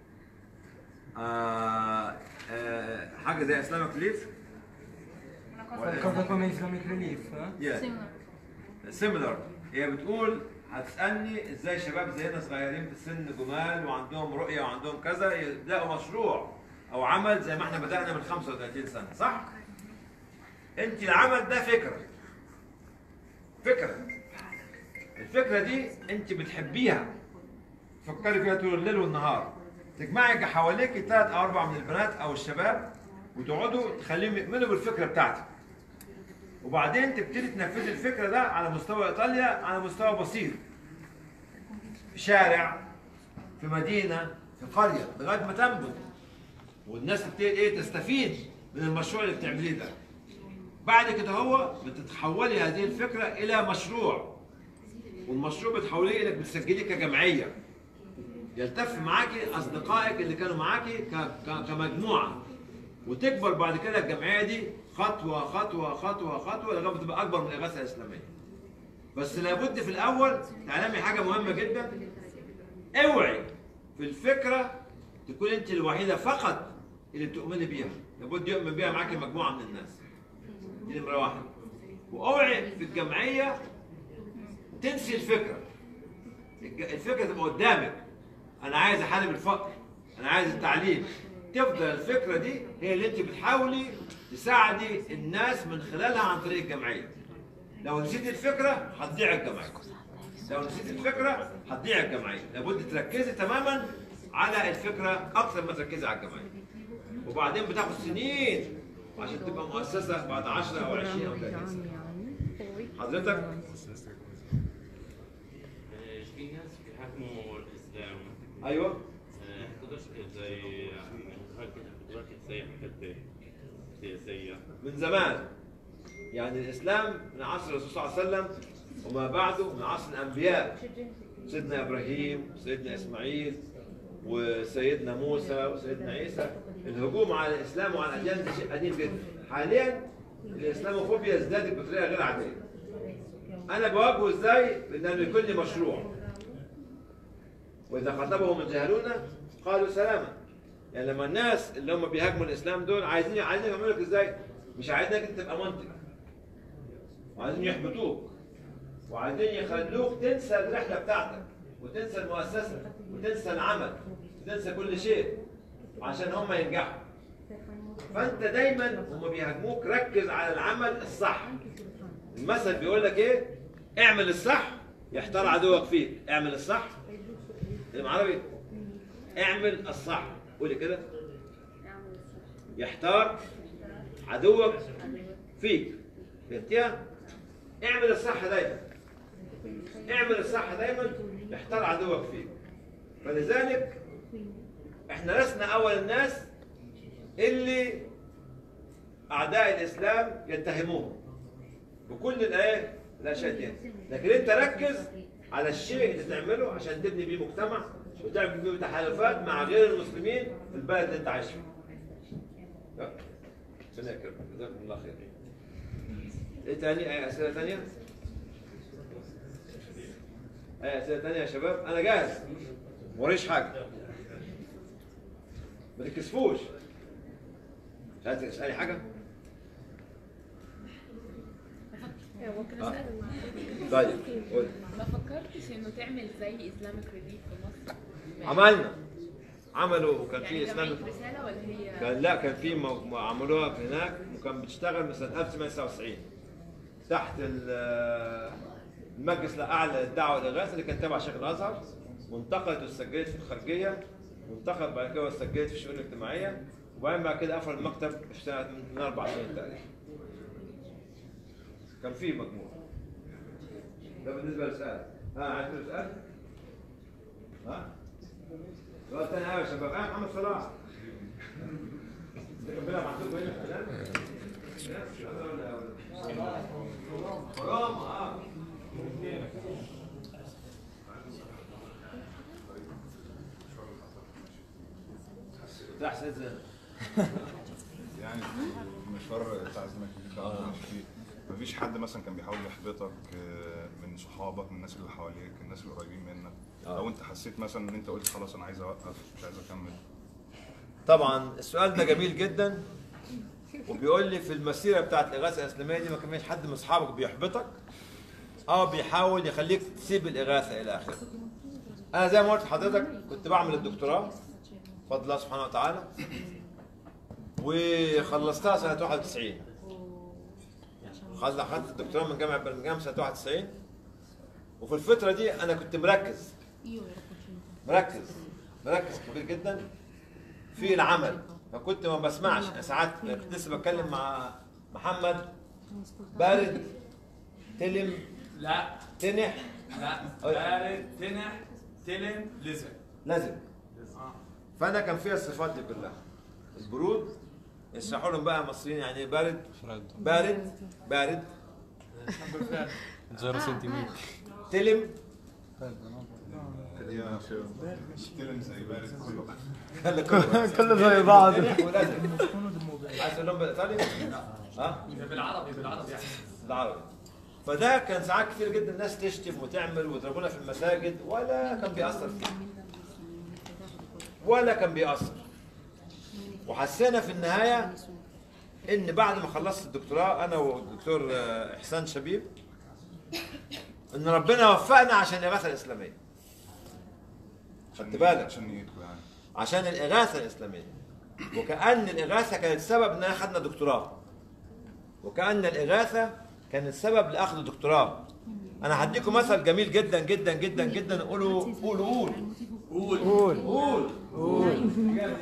آه آه حاجه زي اسلامك ليف Cosa come Islamic Relief ها؟ Yes. سيميلر هي بتقول هتسالني ازاي شباب زينا صغيرين في السن جمال وعندهم رؤيه وعندهم كذا يبداوا مشروع او عمل زي ما احنا بدانا من 35 سنه صح؟ انت العمل ده فكره فكره الفكره دي انت بتحبيها تفكري فيها طول الليل والنهار تجمعي حواليك ثلاث او اربع من البنات او الشباب وتقعدوا تخليهم يؤمنوا بالفكره بتاعتك وبعدين تبتدي تنفذي الفكره ده على مستوى ايطاليا على مستوى بسيط في شارع في مدينه في قريه لغايه ما تنبت والناس تبتدي ايه تستفيد من المشروع اللي بتعمليه ده بعد كده هو بتتحولي هذه الفكره الى مشروع والمشروع بتحوليه انك بتسجليه كجمعيه يلتف معاكي اصدقائك اللي كانوا معاكي ك- ك- كمجموعه وتكبر بعد كده الجمعيه دي خطوه خطوه خطوه خطوه لغايه ما تبقى اكبر من الاغاثه الاسلاميه. بس لابد في الاول تعلمي حاجه مهمه جدا اوعي في الفكره تكون انت الوحيده فقط اللي تؤمني بيها، لابد يؤمن بيها معاكي مجموعه من الناس. دي نمره واحد. واوعي في الجمعيه تنسي الفكره. الج- الفكره تبقى قدامك. انا عايز احارب الفقر، انا عايز التعليم. تفضل الفكره دي هي اللي انت بتحاولي تساعدي الناس من خلالها عن طريق الجمعيه. لو نسيت الفكره هتضيع الجمعيه. لو نسيت الفكره هتضيع الجمعيه، لابد تركزي تماما على الفكره اكثر ما تركزي على الجمعيه. وبعدين بتاخد سنين عشان تبقى مؤسسه بعد 10 او 20 او 30 سنه. حضرتك في ناس بيحكموا الاسلام ايوه آه، تقدرش زي حركه القدرات زي حاجات سياسيه من زمان يعني الاسلام من عصر الرسول صلى الله عليه وسلم وما بعده من عصر الانبياء سيدنا ابراهيم سيدنا اسماعيل وسيدنا موسى وسيدنا عيسى الهجوم على الاسلام وعلى الاديان ده شيء قديم جدا حاليا الاسلاموفوبيا ازدادت بطريقه غير عاديه انا بواجهه ازاي بان يكون لي مشروع واذا خاطبهم الجاهلون قالوا سلاما يعني لما الناس اللي هم بيهاجموا الاسلام دول عايزين عايزين يعملوا لك ازاي؟ مش عايزينك انت تبقى منتج وعايزين يحبطوك وعايزين يخلوك تنسى الرحله بتاعتك وتنسى المؤسسه وتنسى العمل وتنسى كل شيء عشان هم ينجحوا فانت دايما هم بيهاجموك ركز على العمل الصح المثل بيقول لك ايه اعمل الصح يحتار عدوك فيك اعمل الصح بالعربي اعمل الصح قولي كده يحتار عدوك فيك فهمتيها اعمل الصح دايما اعمل الصح دايما يحتار عدوك فيك فلذلك احنا لسنا اول الناس اللي اعداء الاسلام يتهموهم بكل الايه الاشياء دي لكن انت ركز على الشيء اللي تعمله عشان تبني بيه مجتمع وتعمل بيه تحالفات مع غير المسلمين في البلد اللي انت عايش فيه يلا. ربنا يكرمك جزاكم الله خير ايه تاني اي اسئله تانيه اي اسئله تانيه يا شباب انا جاهز موريش حاجه ما تكسفوش مش عايز تسالي حاجه ممكن آه. اسال طيب قول ما فكرتش انه تعمل زي اسلامك ريليف في مصر عملنا عملوا وكان في يعني اسلام جمعية رسالة ولا هي كان لا كان في مو- مو- عملوها في هناك وكان بتشتغل من سنه 1999 تحت ال- المجلس الاعلى للدعوه والاغاثه اللي كان تبع شيخ الازهر وانتقلت وسجلت في الخارجيه وانتقلت بعد كده وسجلت في الشؤون الاجتماعيه وبعدين بعد كده قفل المكتب اشتغلت من اربع سنين تقريبا كان في مجموعه ده بالنسبه للسؤال ها عايز تقول سؤال؟ ها؟ سؤال تاني أيوة يا شباب اه محمد صلاح انت كان بيلعب عندكم هنا في الكلام؟ حرام اه ده احسن زين يعني المشوار بتاع زمانك اللي انت ماشي فيه مفيش حد مثلا كان بيحاول يحبطك آه، من صحابك من الناس اللي حواليك الناس اللي قريبين منك او انت حسيت مثلا ان انت قلت خلاص انا عايز اوقف مش عايز اكمل طبعا السؤال ده جميل جدا وبيقول لي في المسيره بتاعت الاغاثه الاسلاميه دي ما كان فيش حد من اصحابك بيحبطك او بيحاول يخليك تسيب الاغاثه الى اخره. انا زي ما قلت لحضرتك كنت بعمل الدكتوراه بفضل الله سبحانه وتعالى وخلصتها سنه 91 خلصت اخذت الدكتوراه من جامعه برمنجهام سنه 91 وفي الفتره دي انا كنت مركز مركز مركز كبير جدا في العمل فكنت ما بسمعش أنا ساعات كنت لسه بتكلم مع محمد بارد تلم لا تنح لا بارد تنح تلم لزق لازم فانا كان فيها الصفات دي كلها البرود يشرحوا لهم بقى المصريين يعني ايه بارد بارد بارد زيرو سنتيمتر تلم يا تلم زي بارد كله كله كله كله زي بعض. تنح ولازم عايز تقول لهم بالايطالي؟ ها؟ بالعربي بالعربي يعني بالعربي فده كان ساعات كتير جدا الناس تشتم وتعمل ويضربونا في المساجد ولا كان بيأثر فيه ولا كان بيأثر وحسينا في النهاية إن بعد ما خلصت الدكتوراه أنا والدكتور آه، إحسان شبيب إن ربنا وفقنا عشان الإغاثة الإسلامية خدت بالك عشان نيتكم يعني عشان الإغاثة الإسلامية وكأن الإغاثة كانت سبب إننا خدنا دكتوراه وكأن الإغاثة كانت سبب لأخذ الدكتوراه أنا هديكم مثل جميل جدا جدا جدا jiddan قولوا قولوا قول قول قول قول قول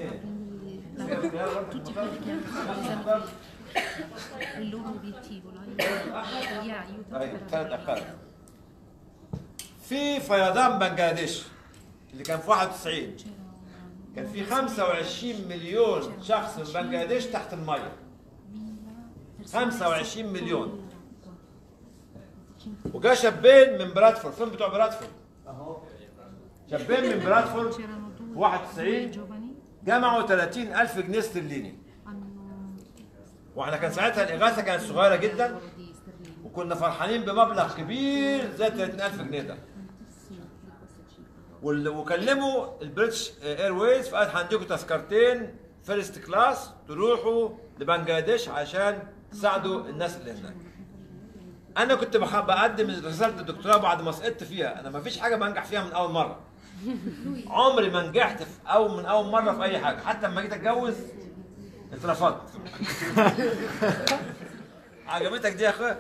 tutti quelli che hanno il loro obiettivo, no? gli aiuta أيوة per ثلاث دقائق في فيضان بنجلاديش اللي كان في 91 كان في 25 مليون شخص من بنجلاديش تحت المية 25 مليون وجا شابين من برادفورد فين بتوع برادفورد؟ شابين من برادفورد 91 جمعوا 30 ألف جنيه استرليني واحنا كان ساعتها الإغاثة كانت صغيرة جدا وكنا فرحانين بمبلغ كبير زي 30000 جنيه ده وال- وكلموا البريتش ايرويز فقال هنديكم تذكرتين فيرست كلاس تروحوا لبنجلاديش عشان تساعدوا الناس اللي هناك انا كنت بخ- بقدم رساله الدكتوراه بعد ما سقطت فيها انا ما فيش حاجه بنجح فيها من اول مره عمري ما نجحت في او من اول مره في اي حاجه حتى لما جيت اتجوز اترفضت عجبتك دي يا اخويا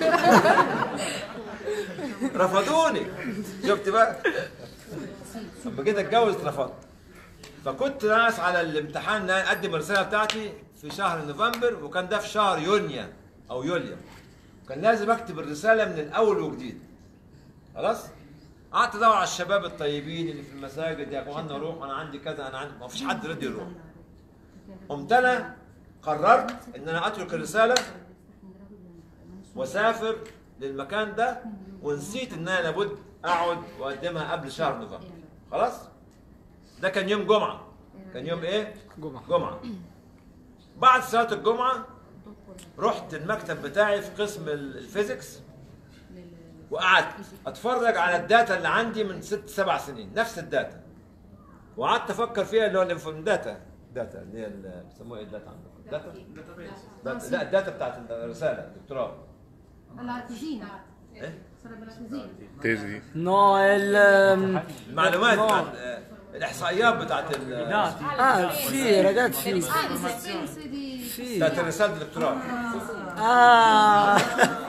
رفضوني شفت بقى لما جيت اتجوز اترفضت فكنت ناقص على الامتحان ان أنا اقدم الرساله بتاعتي في شهر نوفمبر وكان ده في شهر يونيو او يوليو كان لازم اكتب الرساله من الاول وجديد خلاص قعدت ادور على الشباب الطيبين اللي في المساجد يا اخوانا روح انا عندي كذا انا عندي ما فيش حد رضي يروح قمت انا قررت ان انا اترك الرساله واسافر للمكان ده ونسيت ان انا لابد اقعد واقدمها قبل شهر نوفمبر خلاص ده كان يوم جمعه كان يوم ايه جمعة. جمعه بعد صلاه الجمعه رحت المكتب بتاعي في قسم ال- الفيزيكس وقعدت اتفرج على الداتا اللي عندي من ست سبع سنين نفس الداتا وقعدت افكر فيها اللي هو الانفو- داتا داتا اللي هي ال- بيسموها ايه الداتا عندكم داتا داتا- لا الداتا بتاعت الرساله الدكتوراه La cucina. ايه Sarebbe la cucina. تيزي No, il... المعلومات no. بتاعت آه، الاحصائيات بتاعت ال- Ah, sì, ragazzi. Ah, di sequenze di... Sì. بتاعت رساله الدكتوراه Ah.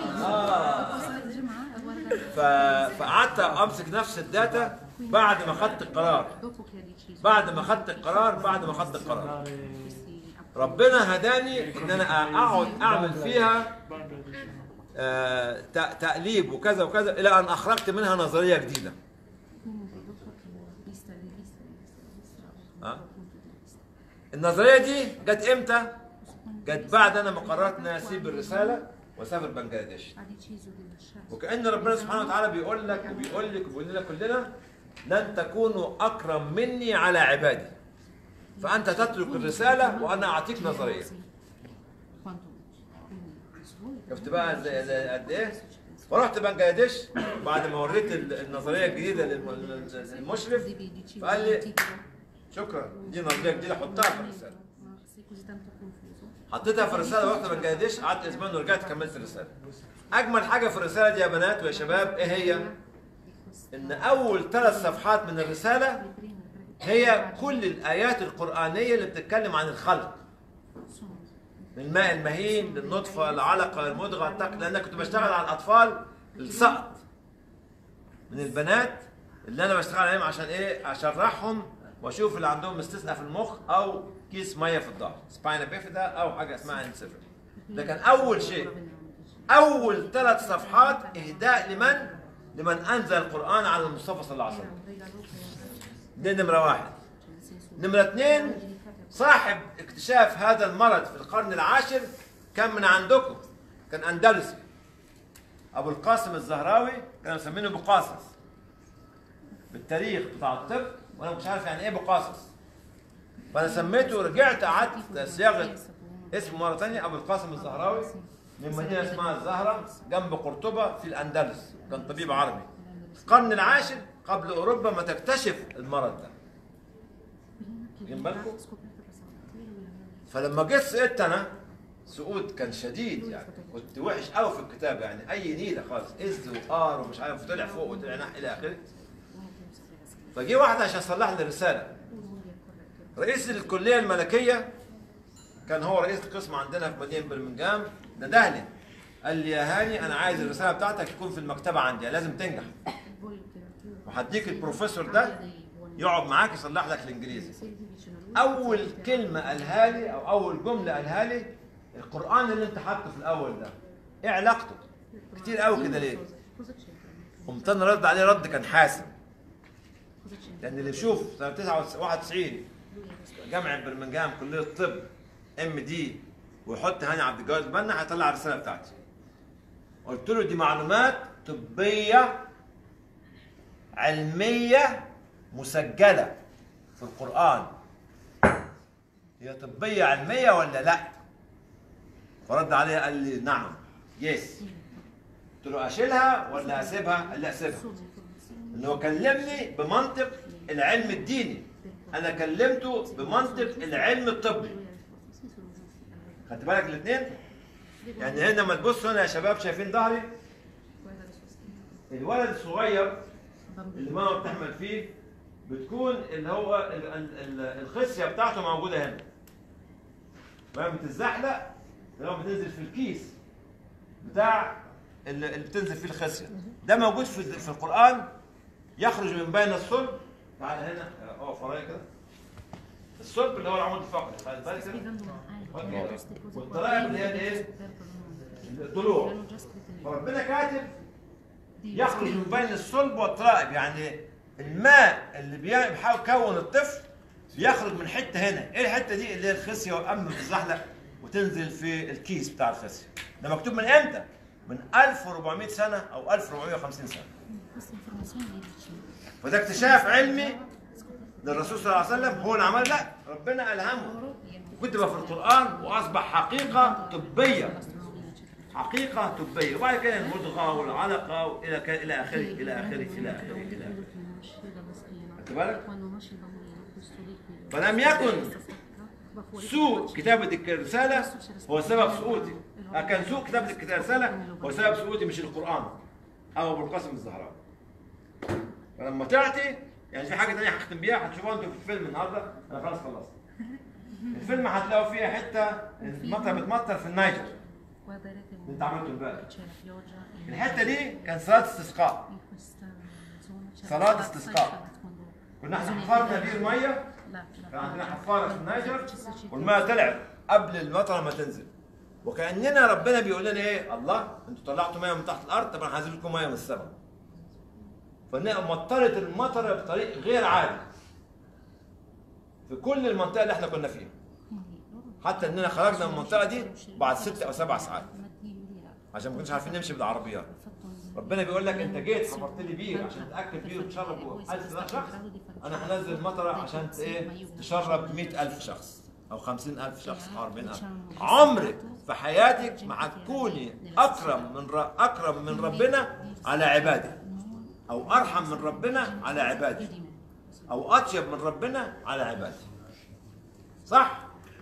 ف... فقعدت امسك نفس الداتا بعد ما خدت القرار Dopo che ha deciso. بعد ما خدت القرار بعد ما خدت القرار ربنا هداني ان انا اقعد اعمل فيها آه، ت- تقليب وكذا وكذا الى ان اخرجت منها نظريه جديده Quindi dopo che ho vista le viste, le viste, le viste, ها؟ النظريه دي جت امتى؟ جت بعد انا ما قررت ان انا اسيب الرساله واسافر بنجلاديش ha deciso di lasciare. وكأن ربنا سبحانه وتعالى بيقول لك وبيقول لك وبيقول لنا كلنا لن تكونوا أكرم مني على عبادي فأنت تترك الرسالة وأنا أعطيك نظرية Quanto quindi شفت بقى زي- زي قد إيه؟ فرحت بنجلاديش بعد ما وريت ال- النظرية الجديدة للم- للمشرف فقال لي شكرا دي نظرية جديدة حطها في الرسالة ma sei così tanto confuso. حطيتها في الرسالة ورحت بنجلاديش قعدت أسبوعين ورجعت كملت الرسالة أجمل حاجة في الرسالة دي يا بنات ويا شباب إيه هي؟ إن أول ثلاث صفحات من الرسالة هي كل الآيات القرآنية اللي بتتكلم عن الخلق من الماء المهين للنطفة العلقة المضغة التق لأن أنا كنت بشتغل على الأطفال السقط من البنات اللي أنا بشتغل عليهم عشان إيه أشرحهم وأشوف اللي عندهم استثناء في المخ أو كيس مية في الظهر سباينا بيفيدا أو حاجة اسمها انسفر ده كان أول شيء أول ثلاث صفحات إهداء لمن؟ لمن أنزل القرآن على المصطفى صلى الله عليه وسلم دي نمرة واحد نمرة اثنين صاحب اكتشاف هذا المرض في القرن العاشر كان من عندكم كان أندلسي أبو القاسم الزهراوي كانوا مسمينه بقاصص بالتاريخ بتاع الطب وأنا مش عارف يعني إيه بقاصص فأنا سميته ورجعت قعدت صياغة اسمه مرة ثانية أبو القاسم الزهراوي من مدينة اسمها الزهرة جنب قرطبة في الأندلس كان طبيب عربي القرن العاشر قبل أوروبا ما تكتشف المرض ده واخدين بالكم؟ فلما جيت سقطت انا سقوط كان شديد يعني كنت وحش قوي في الكتاب يعني اي نيله خالص از وار ومش عارف طلع فوق وطلع نح الى اخره فجي واحد عشان يصلح لي الرساله رئيس الكليه الملكيه كان هو رئيس القسم عندنا في مدينه برمنجهام نده لي قال لي يا هاني انا عايز الرساله بتاعتك تكون في المكتبه عندي لازم تنجح وهديك البروفيسور ده يقعد معاك يصلح لك الانجليزي اول كلمه قالها لي او اول جمله قالها لي القران اللي انت حاطه في الاول ده ايه علاقته كتير قوي كده ليه قمت انا رد عليه رد كان حاسم لان اللي يشوف سنه 91 جامعه برمنجهام كليه الطب ام دي ويحط هاني عبد الجواد البنا هيطلع الرساله بتاعتي قلت له دي معلومات طبيه علميه مسجله في القران هي طبيه علميه ولا لا فرد عليها قال لي نعم يس قلت له اشيلها ولا اسيبها قال لي اسيبها ان هو كلمني بمنطق العلم الديني انا كلمته بمنطق العلم الطبي خدت بالك الاثنين يعني هنا لما تبصوا هنا يا شباب شايفين ظهري الولد الصغير اللي ماما بتحمل فيه بتكون اللي هو ال- ال- ال- الخصيه بتاعته موجوده هنا وهي بتتزحلق اللي هو بتنزل في الكيس بتاع اللي اللي بتنزل فيه الخصيه ده موجود في في القران يخرج من بين الصلب تعال هنا اقف ورايا كده الصلب اللي هو العمود الفقري خد بالك كده والطرائق اللي هي الايه؟ الضلوع فربنا كاتب يخرج من بين الصلب والترائب يعني الماء اللي بي- بيحاول يكون الطفل بيخرج من حته هنا ايه الحته دي اللي هي الخصيه واما بتزحلق وتنزل في الكيس بتاع الخصيه ده مكتوب من امتى من 1400 سنه او 1450 سنه Questa informazione le dice فده اكتشاف علمي للرسول صلى الله عليه وسلم هو اللي عمل لا ربنا الهمه كتب في القران واصبح حقيقه طبيه حقيقه طبيه وبعد كده المضغه والعلقه والى ك- الى اخره الى اخره الى اخره الى اخره nasce dalla schiena. خدت بالك؟ Quando nasce il bambino, questo liquido فلم يكن questa stacca va fuori سوء كتابة الرسالة هو سبب سقوطي كان سوء كتابة الرسالة هو سبب سقوطي مش القرآن أو أبو القاسم الزهراء فلما تعطي يعني في حاجة تانية هختم بيها هتشوفوها انتوا في الفيلم النهاردة أنا خلاص خلصت الفيلم هتلاقوا فيها حتة المطر بتمطر في النيجر Guarderete اللي انت عملته امبارح c'è la pioggia in الحتة دي كان صلاة استسقاء in questa zona c'è صلاة la استسقاء quando كنا احنا bisogna حفرنا tirare بير مية la- كان la- عندنا حفارة في النيجر ci sta circolando. والماء طلع قبل المطره ما تنزل وكاننا ربنا بيقول لنا ايه الله انتوا طلعتوا ميه من تحت الارض طب انا هنزل لكم ميه من السماء فمطرت المطره بطريق غير عادي في كل المنطقه اللي احنا كنا فيها حتى اننا خرجنا من المنطقه دي بعد ست او سبع ساعات عشان ما كناش عارفين نمشي بالعربيات ربنا بيقول لك انت جيت حفرت لي بير عشان تاكل بير وتشرب 1000 شخص انا هنزل مطره عشان ت- ايه تشرب 100000 شخص او 50000 شخص او 40000 عمرك في حياتك ما هتكوني اكرم من ر... اكرم من ربنا على عباده او ارحم من ربنا على عباده او اطيب من ربنا على عباده صح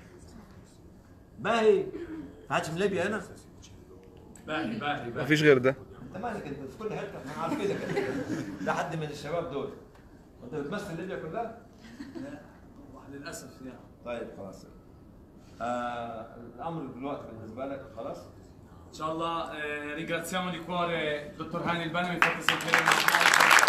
باهي هاتش من ليبيا هنا باهي باهي باهي مفيش غير ده انت مالك انت في كل حته احنا عارفينك ده حد من الشباب دول انت بتمثل ليبيا كلها للاسف يعني طيب خلاص آه الامر دلوقتي بالنسبه لك خلاص In sha Allah, eh, ringraziamo di cuore il dottor Hani Albani, mi fate sentire un applauso.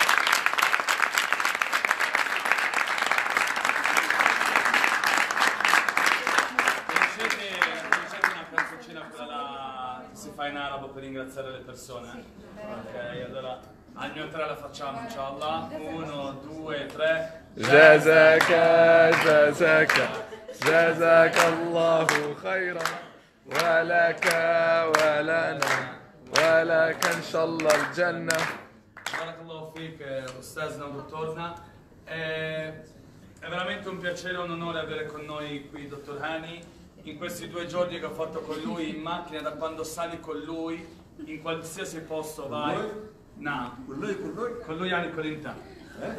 Conoscete, conoscete una canzoncina quella là che si fa in arabo per ringraziare le persone? Ok, allora al mio tre la facciamo, inshallah. Uno, due, tre. جزاك جزاك جزاك الله خيرا ولك ولنا ولك ان شاء الله الجنه Barakallahu fik, eh, Ustazna Dottorna. Eh, è veramente un piacere e un onore avere con noi qui il Dottor Hani. In questi due giorni che ho fatto con lui in macchina, da quando sali con lui, in qualsiasi posto vai. lui? No. Con lui, con lui? Con lui Hani Colinta.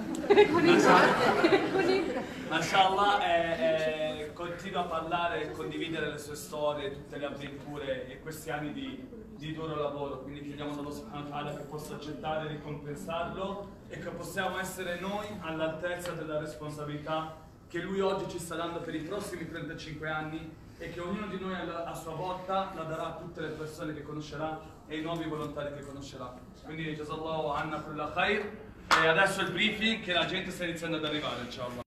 Colinta. Mashallah eh, eh, continua a parlare e condividere le sue storie, tutte le avventure e questi anni di, di duro lavoro. Quindi chiediamo ad Allah subhanahu wa ta'ala che possa accettare e ricompensarlo e che possiamo essere noi all'altezza della responsabilità che lui oggi ci sta dando per i prossimi 35 anni e che ognuno di noi a, a sua volta la darà a tutte le persone che conoscerà e i nuovi volontari che conoscerà. Quindi Jazallahu Anna kulla khair. E adesso il briefing che la gente sta iniziando ad arrivare, inshallah.